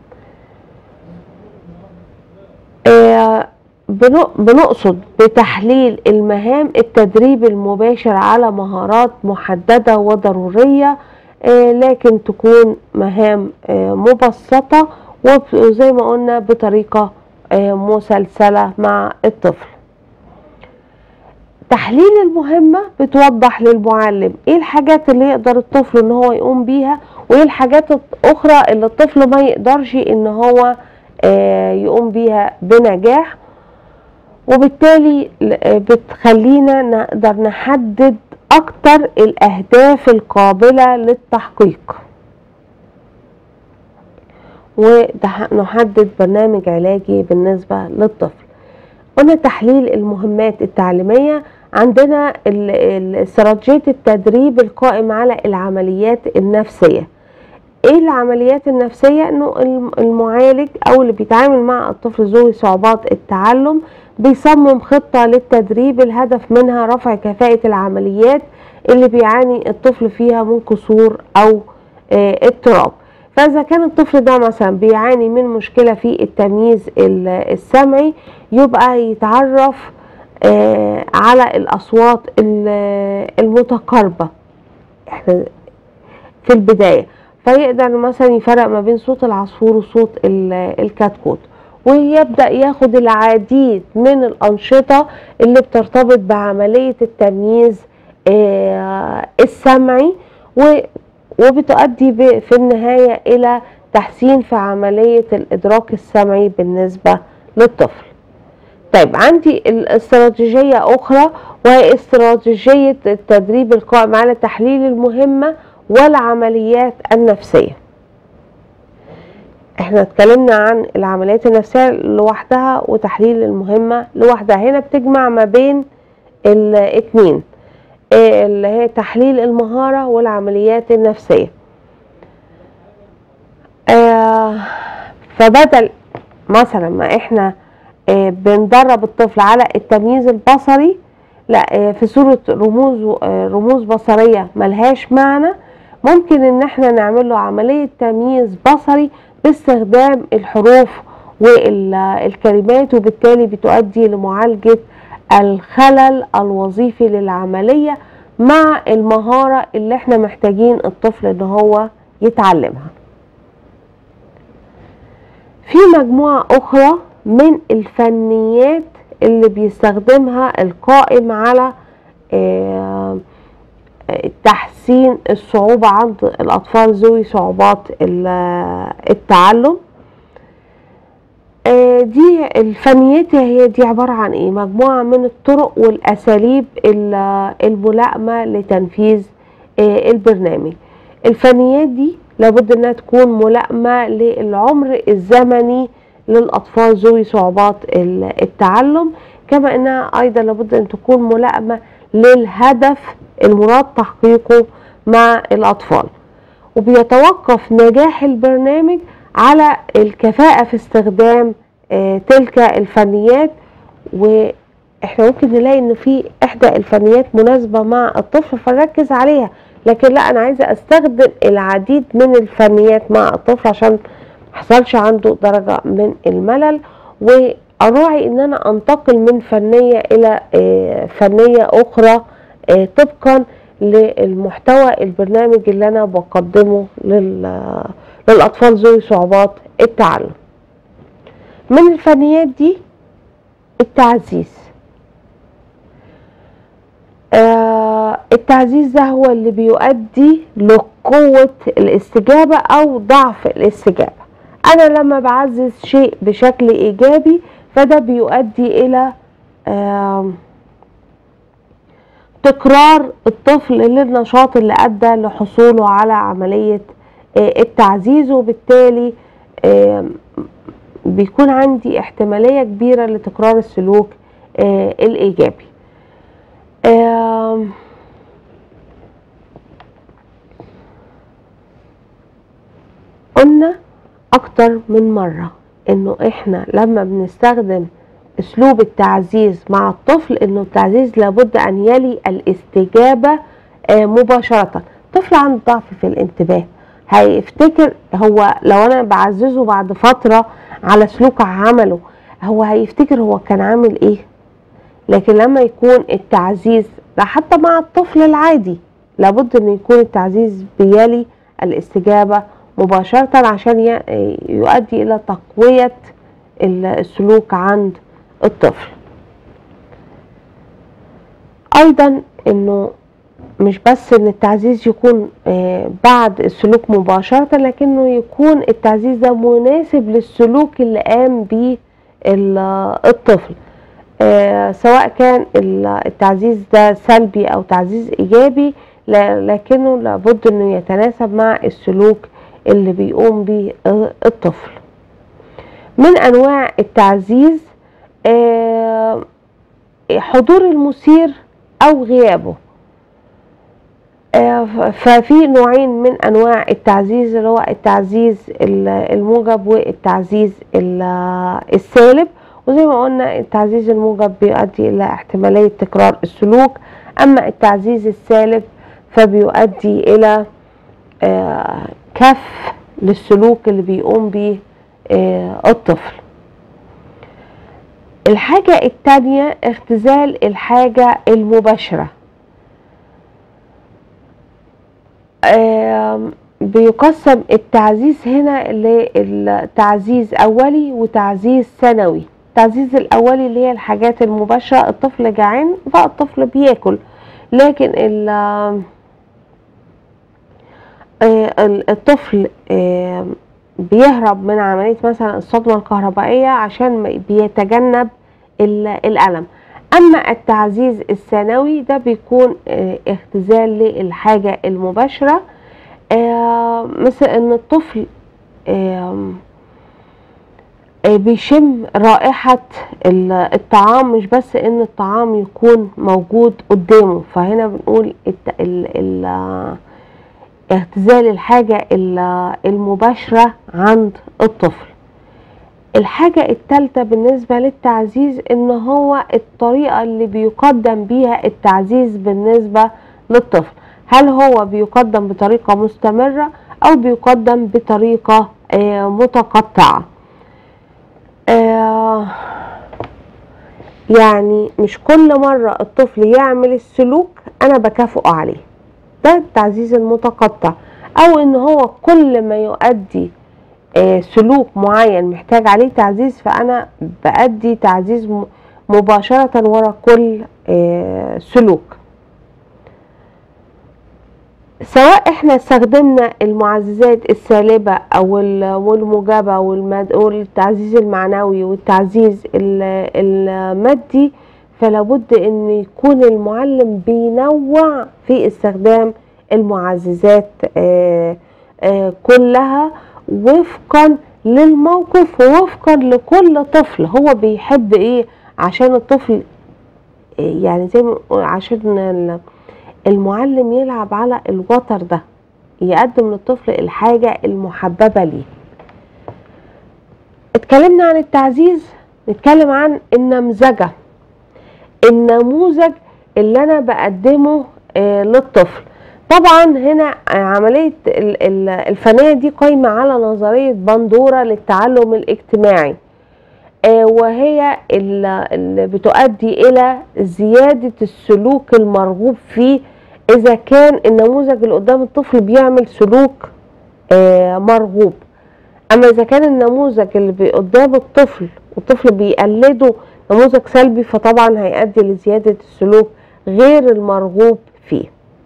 بنقصد بتحليل المهام التدريب المباشر على مهارات محددة وضرورية لكن تكون مهام مبسطة وزي ما قلنا بطريقة مسلسلة مع الطفل تحليل المهمة بتوضح للمعلم ايه الحاجات اللي يقدر الطفل ان هو يقوم بيها وايه الحاجات الاخرى اللي الطفل ما يقدرش ان هو يقوم بيها بنجاح وبالتالي بتخلينا نقدر نحدد اكتر الاهداف القابلة للتحقيق ونحدد برنامج علاجي بالنسبة للطفل قلنا تحليل المهمات التعليمية عندنا استراتيجية التدريب القائم على العمليات النفسية ايه العمليات النفسية انه المعالج او اللي بيتعامل مع الطفل ذوي صعوبات التعلم بيصمم خطة للتدريب الهدف منها رفع كفاءة العمليات اللي بيعاني الطفل فيها من كسور او اضطراب فاذا كان الطفل ده مثلا بيعاني من مشكلة في التمييز السمعي يبقى يتعرف على الاصوات المتقاربة احنا في البداية فيقدر مثلا يفرق ما بين صوت العصفور وصوت الكتكوت ويبدأ ياخد العديد من الأنشطة اللي بترتبط بعملية التمييز السمعي وبتؤدي في النهاية إلى تحسين في عملية الإدراك السمعي بالنسبة للطفل طيب عندي الاستراتيجية أخرى وهي استراتيجية التدريب القائم على تحليل المهمة والعمليات النفسية احنا اتكلمنا عن العمليات النفسية لوحدها وتحليل المهمة لوحدها هنا بتجمع ما بين الاتنين اللي هي تحليل المهارة والعمليات النفسية آه فبدل مثلا ما احنا آه بندرب الطفل على التمييز البصري لا في صورة رموز رموز بصرية ملهاش معنى ممكن ان احنا نعمل له عملية تمييز بصري باستخدام الحروف والكلمات وبالتالي بتؤدي لمعالجة الخلل الوظيفي للعملية مع المهارة اللي احنا محتاجين الطفل ان هو يتعلمها في مجموعة اخرى من الفنيات اللي بيستخدمها القائم على تحسين الصعوبة عند الأطفال ذوي صعوبات التعلم دي الفنيات هي دي عبارة عن ايه مجموعة من الطرق والأساليب الملائمة لتنفيذ البرنامج الفنيات دي لابد انها تكون ملائمة للعمر الزمني للأطفال ذوي صعوبات التعلم كما انها ايضا لابد ان تكون ملائمة للهدف المراد تحقيقه مع الأطفال وبيتوقف نجاح البرنامج على الكفاءة في استخدام آه تلك الفنيات واحنا ممكن نلاقي ان في احدى الفنيات مناسبة مع الطفل فنركز عليها لكن لا انا عايزة استخدم العديد من الفنيات مع الطفل عشان محصلش عنده درجة من الملل واراعي ان انا انتقل من فنية الى آه فنية اخرى آه طبقا للمحتوى البرنامج اللي انا بقدمه للاطفال ذوي صعوبات التعلم من الفنيات دي التعزيز آه التعزيز ده هو اللي بيؤدي لقوة الاستجابة او ضعف الاستجابة انا لما بعزز شيء بشكل ايجابي فده بيؤدي الى آه تكرار الطفل للنشاط اللي ادى لحصوله على عمليه التعزيز وبالتالي بيكون عندي احتماليه كبيره لتكرار السلوك الايجابي قلنا اكتر من مرة انه احنا لما بنستخدم اسلوب التعزيز مع الطفل انه التعزيز لابد ان يلي الاستجابة مباشرة طفل عنده ضعف في الانتباه هيفتكر هو لو انا بعززه بعد فترة على سلوك عمله هو هيفتكر هو كان عامل ايه لكن لما يكون التعزيز حتى مع الطفل العادي لابد ان يكون التعزيز بيلي الاستجابة مباشرة عشان يؤدي الى تقوية السلوك عند الطفل ايضا انه مش بس ان التعزيز يكون بعد السلوك مباشرة لكنه يكون التعزيز ده مناسب للسلوك اللي قام بيه الطفل سواء كان التعزيز ده سلبي او تعزيز ايجابي لكنه لابد انه يتناسب مع السلوك اللي بيقوم بيه الطفل من انواع التعزيز حضور المثير او غيابه ففي نوعين من انواع التعزيز اللي هو التعزيز الموجب والتعزيز السالب وزي ما قلنا التعزيز الموجب بيؤدي الى احتماليه تكرار السلوك اما التعزيز السالب فبيؤدي الى كف للسلوك اللي بيقوم به الطفل الحاجة التانية اختزال الحاجة المباشرة بيقسم التعزيز هنا لتعزيز أولي وتعزيز ثانوي التعزيز الأولي اللي هي الحاجات المباشرة الطفل جعان فالطفل بياكل لكن الطفل بيهرب من عملية مثلا الصدمة الكهربائية عشان بيتجنب الألم أما التعزيز الثانوي ده بيكون اختزال للحاجة المباشرة مثل أن الطفل بيشم رائحة الطعام مش بس ان الطعام يكون موجود قدامه فهنا بنقول اختزال الحاجة المباشرة عند الطفل الحاجة التالتة بالنسبة للتعزيز ان هو الطريقة اللي بيقدم بيها التعزيز بالنسبة للطفل هل هو بيقدم بطريقة مستمرة او بيقدم بطريقة متقطعة يعني مش كل مرة الطفل يعمل السلوك انا بكافئه عليه ده التعزيز المتقطع او ان هو كل ما يؤدي سلوك معين محتاج عليه تعزيز فانا بأدي تعزيز مباشرة ورا كل سلوك سواء احنا استخدمنا المعززات السالبة او والموجبة والتعزيز المعنوي والتعزيز المادي فلابد ان يكون المعلم بينوع في استخدام المعززات كلها وفقا للموقف ووفقا لكل طفل هو بيحب ايه عشان الطفل يعني زي عشان المعلم يلعب على الوتر ده يقدم للطفل الحاجة المحببة ليه اتكلمنا عن التعزيز نتكلم عن النمذجة النموذج اللي انا بقدمه آه للطفل طبعا هنا عملية الفنية دي قايمة على نظرية بندورة للتعلم الاجتماعي آه وهي اللي بتؤدي الى زيادة السلوك المرغوب فيه اذا كان النموذج اللي قدام الطفل بيعمل سلوك آه مرغوب اما اذا كان النموذج اللي قدام الطفل والطفل بيقلده نموذج سلبي فطبعا هيؤدي لزيادة السلوك غير المرغوب فيه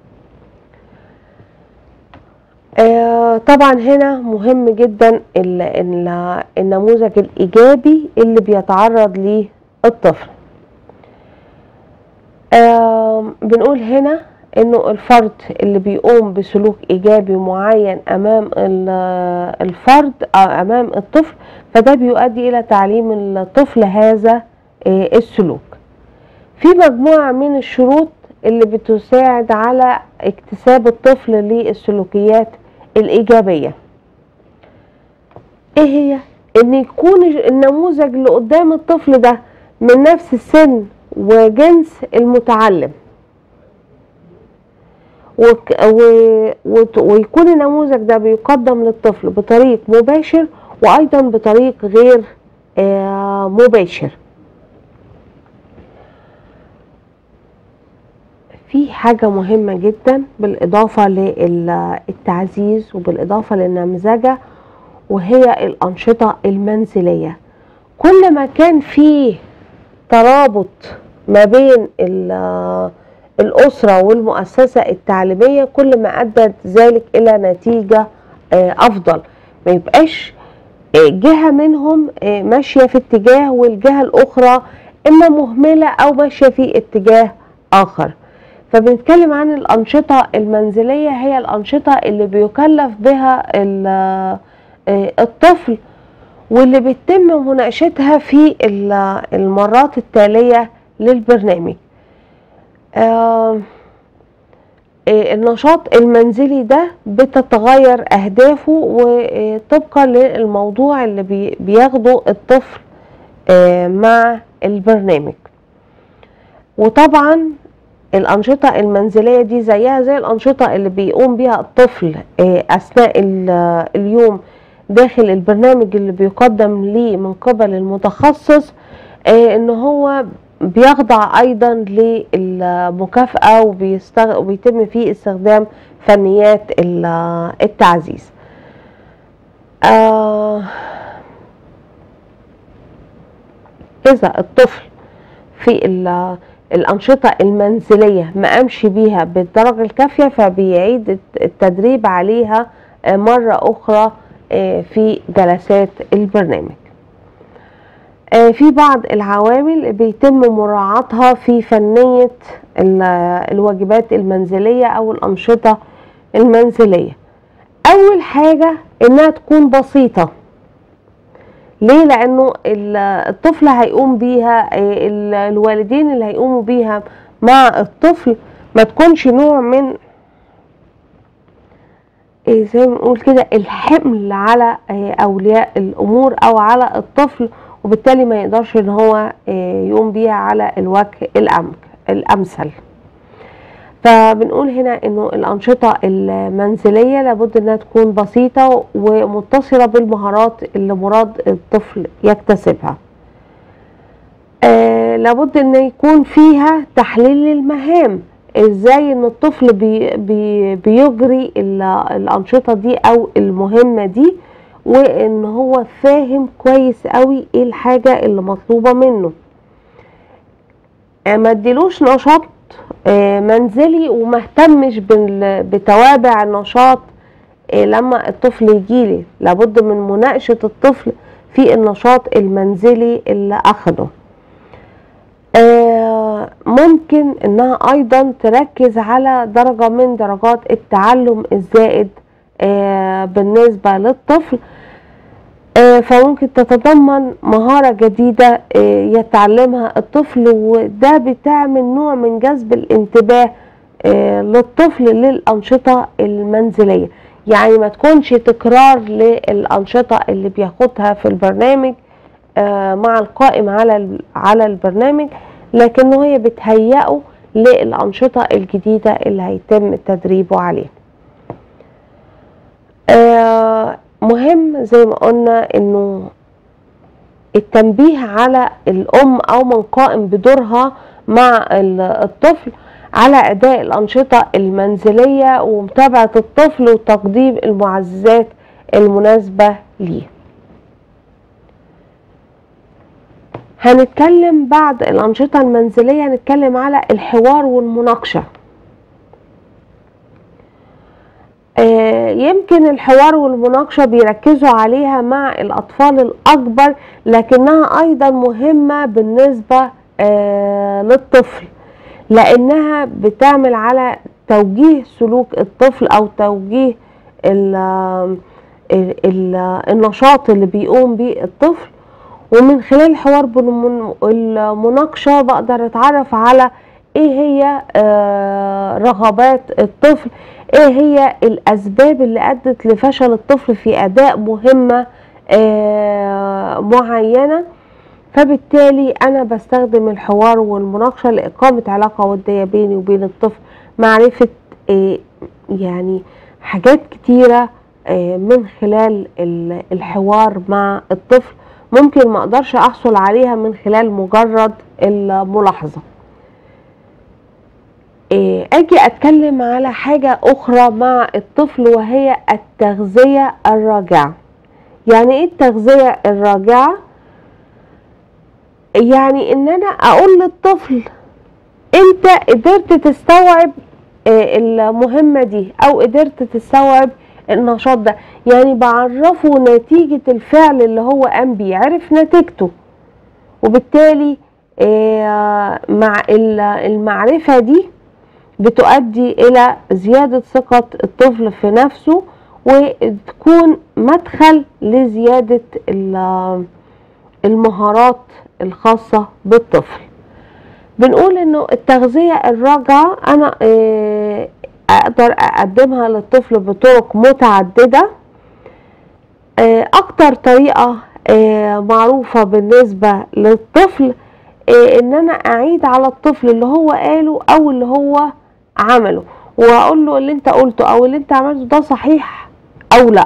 آه طبعا هنا مهم جدا النموذج الإيجابي اللي بيتعرض ليه الطفل آم، بنقول هنا انه الفرد اللي بيقوم بسلوك ايجابي معين امام ال- الفرد آه، امام الطفل فده بيؤدي الى تعليم الطفل هذا آه، السلوك في مجموعة من الشروط اللي بتساعد على اكتساب الطفل للسلوكيات الإيجابية ايه هي؟ ان يكون النموذج اللي قدام الطفل ده من نفس السن وجنس المتعلم وك و وت- ويكون النموذج ده بيقدم للطفل بطريق مباشر وايضا بطريق غير آه، مباشر في حاجة مهمة جدا بالإضافة للتعزيز وبالإضافة للنمذجة وهي الأنشطة المنزلية كل ما كان فيه ترابط ما بين ال- الأسرة والمؤسسة التعليمية كل ما أدت ذلك إلى نتيجة آه، أفضل ما يبقاش آه، جهة منهم آه، ماشية في اتجاه والجهة الأخرى إما مهملة أو ماشية في اتجاه آخر فبنتكلم عن الأنشطة المنزلية هي الأنشطة اللي بيكلف بها ال- آه، الطفل واللي بيتم مناقشتها في ال- المرات التالية للبرنامج آم، آه، النشاط المنزلي ده بتتغير أهدافه وطبقا للموضوع اللي بي- بياخده الطفل آه، مع البرنامج وطبعا الأنشطة المنزلية دي زيها زي الأنشطة اللي بيقوم بيها الطفل آه، أثناء ال- اليوم داخل البرنامج اللي بيقدم ليه من قبل المتخصص آه، ان هو بيخضع ايضا للمكافأة وبيستغ... وبيتم فيه استخدام فنيات ال- التعزيز آه، إذا الطفل في ال- الأنشطة المنزلية ما قامش بيها بالدرجة الكافية فبيعيد الت- التدريب عليها آه، مرة أخرى آه، في جلسات البرنامج آه، في بعض العوامل بيتم مراعاتها في فنية ال- الواجبات المنزلية أو الأنشطة المنزلية أول حاجة إنها تكون بسيطة ليه لانه ال- الطفل هيقوم بيها آه، ال- الوالدين اللي هيقوموا بيها مع الطفل ما تكونش نوع من آه، زي ما نقول كده الحمل على آه، اولياء الامور او على الطفل وبالتالي ما يقدرش ان هو آه، يقوم بيها على الوجه الأمك- الامثل فبنقول هنا انه الانشطه المنزليه لابد انها تكون بسيطه ومتصله بالمهارات اللي مراد الطفل يكتسبها آه لابد ان يكون فيها تحليل المهام ازاي ان الطفل بي بي بيجري ال- الانشطه دي او المهمه دي وان هو فاهم كويس قوي ايه الحاجه اللي مطلوبه منه آه، ما اديلوش نشاط آه، منزلي وما اهتمش بال- بتوابع النشاط آه، لما الطفل يجيلي لابد من مناقشة الطفل في النشاط المنزلي اللي أخده آه، ممكن انها ايضا تركز على درجة من درجات التعلم الزائد آه، بالنسبة للطفل آه، فممكن تتضمن مهارة جديدة آه، يتعلمها الطفل وده بتعمل نوع من جذب الانتباه آه، للطفل للأنشطة المنزلية يعني ما تكونش تكرار للأنشطة اللي بياخدها في البرنامج آه، مع القائم على ال- على البرنامج لكنه هي بتهيئه للأنشطة الجديدة اللي هيتم تدريبه عليها آه، مهم زي ما قلنا انه التنبيه على الام او من قائم بدورها مع ال- الطفل على اداء الانشطه المنزليه ومتابعه الطفل وتقديم المعززات المناسبه ليه هنتكلم بعد الانشطه المنزليه هنتكلم على الحوار والمناقشه آه، يمكن الحوار والمناقشة بيركزوا عليها مع الأطفال الأكبر لكنها أيضا مهمة بالنسبة آه، للطفل لانها بتعمل على توجيه سلوك الطفل او توجيه ال ال النشاط اللي بيقوم بيه الطفل ومن خلال الحوار المناقشة بقدر اتعرف على ايه هي رغبات الطفل ايه هي الاسباب اللي ادت لفشل الطفل في اداء مهمة معينة فبالتالي انا بستخدم الحوار والمناقشة لاقامة علاقة ودية بيني وبين الطفل معرفة يعني حاجات كتيرة من خلال الحوار مع الطفل ممكن ما اقدرش احصل عليها من خلال مجرد الملاحظة اجي اتكلم على حاجة اخرى مع الطفل وهي التغذية الراجعة يعني ايه التغذية الراجعة يعني ان انا اقول للطفل انت قدرت تستوعب المهمة دي او قدرت تستوعب النشاط ده يعني بعرفه نتيجة الفعل اللي هو قام بيه عرف نتيجته وبالتالي مع المعرفة دي بتؤدي الى زيادة ثقة الطفل في نفسه وتكون مدخل لزيادة المهارات الخاصة بالطفل بنقول انه التغذية الراجعة انا اقدر اقدمها للطفل بطرق متعددة اكتر طريقة معروفة بالنسبة للطفل ان انا اعيد على الطفل اللي هو قاله او اللي هو عمله واقول له اللي انت قلته او اللي انت عملته ده صحيح او لا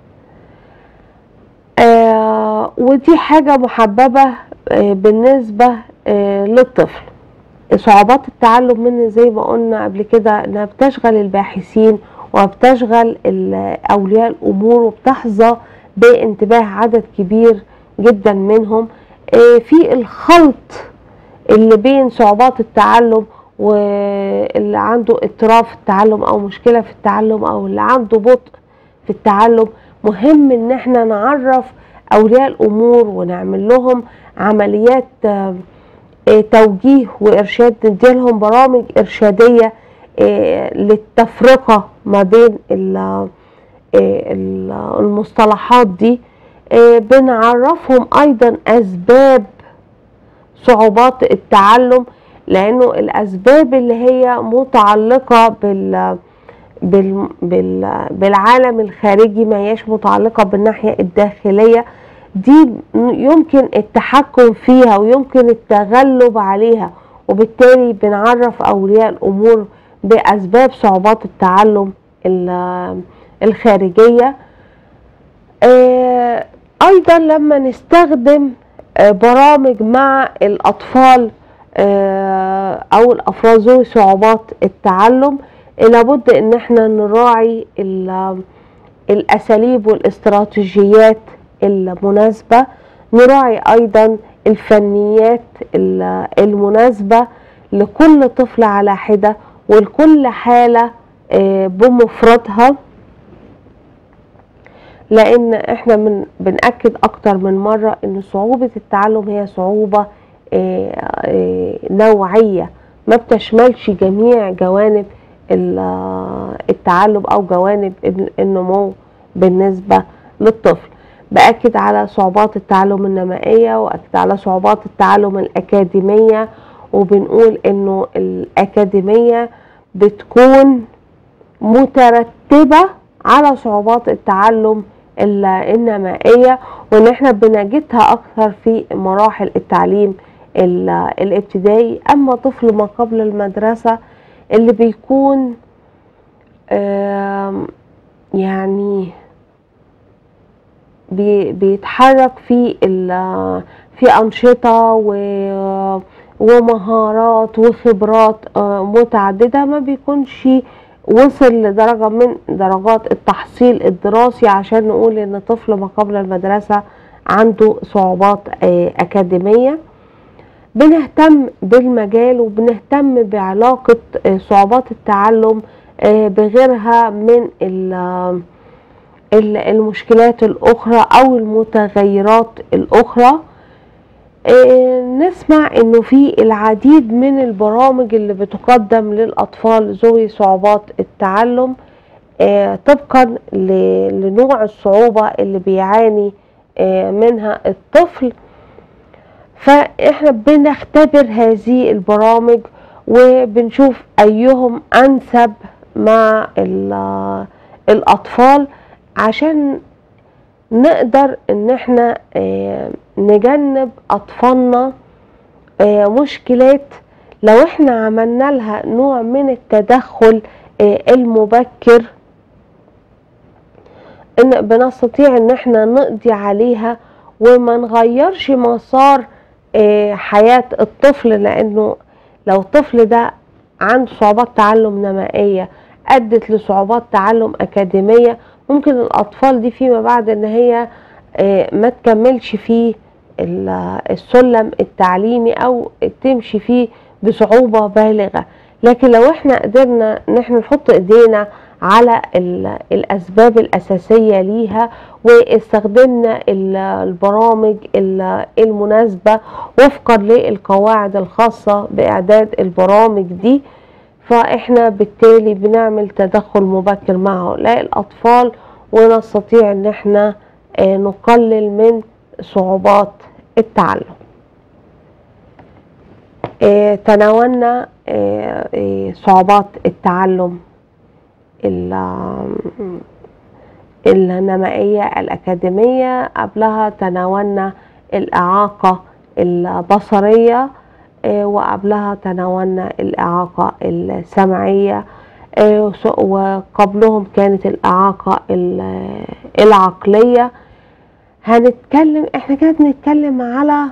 ودي حاجة محببة بالنسبة للطفل صعوبات التعلم من زي ما قلنا قبل كده انها بتشغل الباحثين وبتشغل اولياء الامور وبتحظى بانتباه عدد كبير جدا منهم في الخلط اللي بين صعوبات التعلم واللي عنده اضطراب في التعلم او مشكله في التعلم او اللي عنده بطء في التعلم مهم ان احنا نعرف اولياء الامور ونعمل لهم عمليات توجيه وارشاد نديلهم برامج ارشاديه للتفرقه ما بين المصطلحات دي بنعرفهم ايضا اسباب صعوبات التعلم لانه الاسباب اللي هي متعلقه بال بال بال بالعالم الخارجي ما هياش متعلقه بالناحيه الداخليه دي يمكن التحكم فيها ويمكن التغلب عليها وبالتالي بنعرف اولياء الامور باسباب صعوبات التعلم الخارجيه ايضا لما نستخدم برامج مع الاطفال او الافراد ذوي صعوبات التعلم لابد ان احنا نراعي الاساليب والاستراتيجيات المناسبة نراعي أيضا الفنيات المناسبة لكل طفل على حدة ولكل حالة بمفردها لأن احنا من بنأكد أكتر من مرة أن صعوبة التعلم هي صعوبة نوعية ما بتشملش جميع جوانب التعلم أو جوانب النمو بالنسبة للطفل بأكد على صعوبات التعلم النمائية وأكد على صعوبات التعلم الأكاديمية وبنقول إنه الأكاديمية بتكون مترتبة على صعوبات التعلم النمائية وإن إحنا بنجدها أكثر في مراحل التعليم الابتدائي أما طفل ما قبل المدرسة اللي بيكون يعني بيتحرك في في أنشطة ومهارات وخبرات متعددة ما بيكونش وصل لدرجة من درجات التحصيل الدراسي عشان نقول ان طفل ما قبل المدرسة عنده صعوبات أكاديمية بنهتم بالمجال وبنهتم بعلاقة صعوبات التعلم بغيرها من المشكلات الأخرى أو المتغيرات الأخرى آه، نسمع انه في العديد من البرامج اللي بتقدم للاطفال ذوي صعوبات التعلم آه، طبقا ل- لنوع الصعوبة اللي بيعاني آه، منها الطفل فاحنا بنختبر هذه البرامج وبنشوف ايهم انسب مع ال- الاطفال عشان نقدر ان احنا آه، نجنب اطفالنا آه، مشكلات لو احنا عملنا لها نوع من التدخل آه، المبكر ان بنستطيع ان احنا نقضي عليها وما نغيرش مسار آه، حياة الطفل لانه لو الطفل ده عنده صعوبات تعلم نمائية ادت لصعوبات تعلم اكاديمية ممكن الاطفال دي فيما بعد ان هي آه، ما تكملش فيه ال- السلم التعليمي او تمشي فيه بصعوبة بالغة لكن لو احنا قدرنا ان احنا نحط ايدينا على ال- الاسباب الاساسية ليها واستخدمنا ال- البرامج ال- المناسبة وفقا للقواعد الخاصة باعداد البرامج دي فاحنا بالتالي بنعمل تدخل مبكر مع هؤلاء الاطفال ونستطيع ان احنا آه، نقلل من صعوبات التعلم آه، تناولنا آه، آه، صعوبات التعلم ال- النمائية الأكاديمية قبلها تناولنا الإعاقة البصرية آه، وقبلها تناولنا الإعاقة السمعية آه، وس- وقبلهم كانت الإعاقة ال- العقلية هنتكلم احنا كده بنتكلم على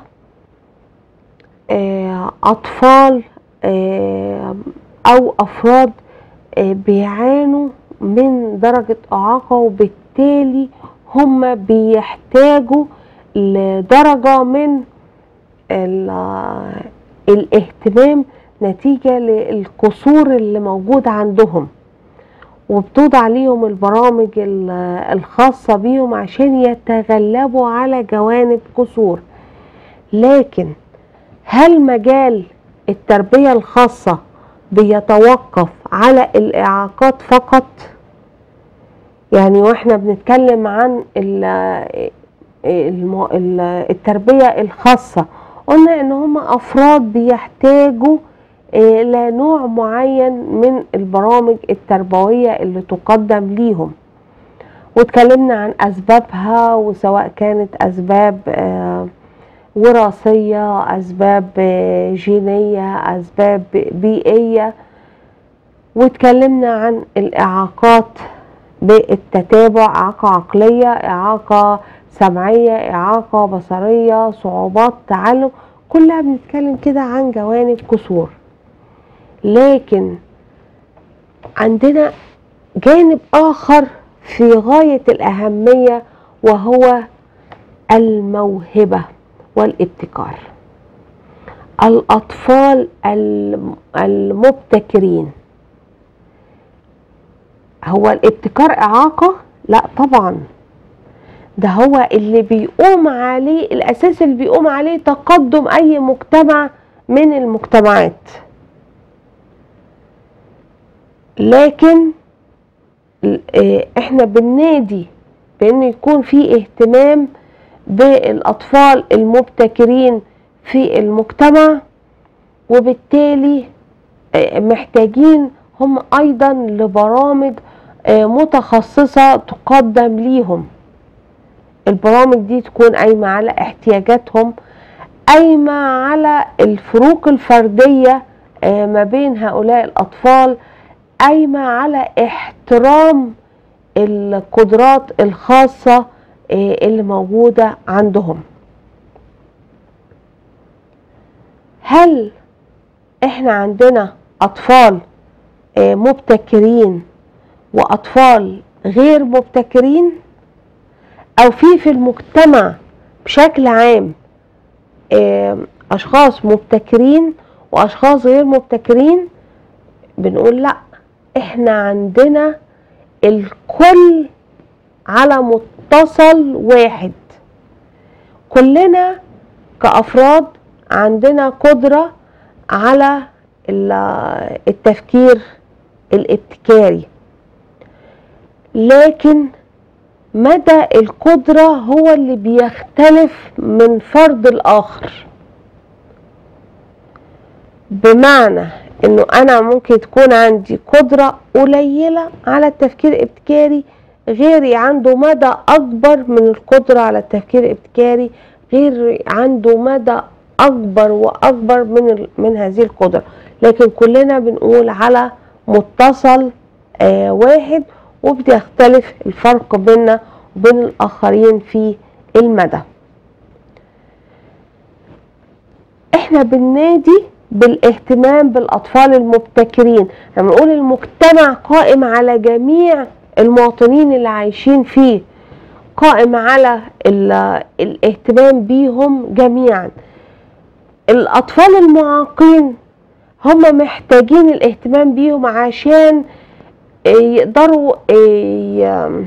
آه، أطفال آه، أو أفراد آه، بيعانوا من درجة إعاقة وبالتالي هم بيحتاجوا لدرجة من ال- الاهتمام نتيجة للقصور اللي موجود عندهم وبتوضع ليهم البرامج ال- الخاصة بيهم عشان يتغلبوا على جوانب قصور لكن هل مجال التربية الخاصة بيتوقف على الإعاقات فقط يعني واحنا بنتكلم عن ال- الم- ال- التربية الخاصة قلنا ان هم افراد بيحتاجوا الى نوع معين من البرامج التربوية اللي تقدم ليهم واتكلمنا عن اسبابها وسواء كانت اسباب آه، وراثية اسباب آه، جينية اسباب بيئية واتكلمنا عن الاعاقات بالتتابع اعاقة عقلية اعاقة سمعية اعاقة بصرية صعوبات تعلم كلها بنتكلم كده عن جوانب قصور لكن عندنا جانب اخر في غاية الاهمية وهو الموهبة والابتكار الاطفال الم- المبتكرين هو الابتكار اعاقة لا طبعا ده هو اللي بيقوم عليه الاساس اللي بيقوم عليه تقدم اي مجتمع من المجتمعات لكن ال- آه، احنا بننادي بان يكون في اهتمام بالاطفال المبتكرين في المجتمع وبالتالي آه، محتاجين هم ايضا لبرامج آه، متخصصة تقدم ليهم البرامج دي تكون قايمة على احتياجاتهم قايمة على الفروق الفردية آه، ما بين هؤلاء الأطفال قايمة على احترام القدرات الخاصة آه، اللي موجودة عندهم هل احنا عندنا أطفال آه، مبتكرين وأطفال غير مبتكرين أو في في المجتمع بشكل عام آه، أشخاص مبتكرين وأشخاص غير مبتكرين بنقول لأ احنا عندنا الكل على متصل واحد كلنا كأفراد عندنا قدرة على ال- التفكير الابتكاري لكن مدى القدرة هو اللي بيختلف من فرد الآخر بمعنى انه انا ممكن تكون عندي قدرة قليلة على التفكير الابتكاري غيري عنده مدى اكبر من القدرة على التفكير الابتكاري غير عنده مدى اكبر واكبر من ال- من هذه القدرة لكن كلنا بنقول على متصل آه واحد وبيختلف الفرق بيننا وبين الاخرين في المدى احنا بننادي بالاهتمام بالاطفال المبتكرين لما نقول المجتمع قائم على جميع المواطنين اللي عايشين فيه قائم على ال- الاهتمام بيهم جميعا الاطفال المعاقين هم محتاجين الاهتمام بيهم عشان يقدروا ي-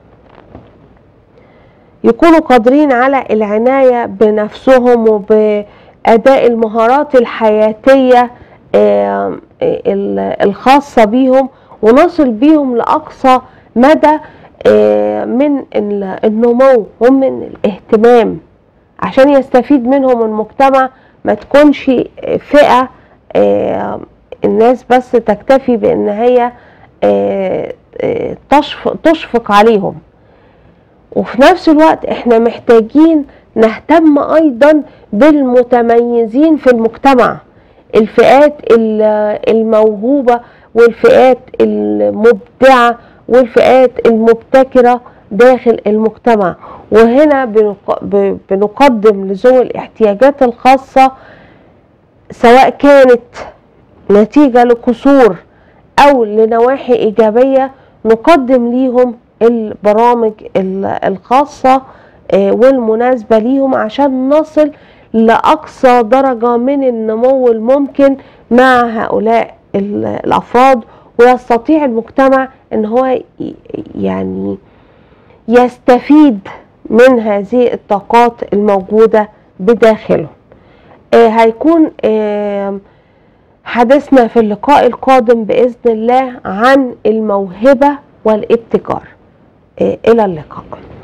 يكونوا قادرين على العناية بنفسهم وبأداء المهارات الحياتية آم، ال- الخاصة بيهم ونصل بيهم لأقصى مدى آه، من ال- النمو ومن الاهتمام عشان يستفيد منهم المجتمع ما تكونش فئة آه، الناس بس تكتفي بأن هي آه، آه، تشف- تشفق عليهم وفي نفس الوقت احنا محتاجين نهتم ايضا بالمتميزين في المجتمع الفئات ال- الموهوبة والفئات المبدعة والفئات المبتكرة داخل المجتمع وهنا بنق- ب- بنقدم لذوي الاحتياجات الخاصة سواء كانت نتيجة لقصور أو لنواحي إيجابية نقدم ليهم البرامج ال- الخاصة آه، والمناسبة ليهم عشان نصل لأقصى درجة من النمو الممكن مع هؤلاء ال- الأفراد ويستطيع المجتمع أن هو ي- يعني يستفيد من هذه الطاقات الموجودة بداخله آه، هيكون آه، حديثنا في اللقاء القادم بإذن الله عن الموهبة والابتكار آه، إلى اللقاء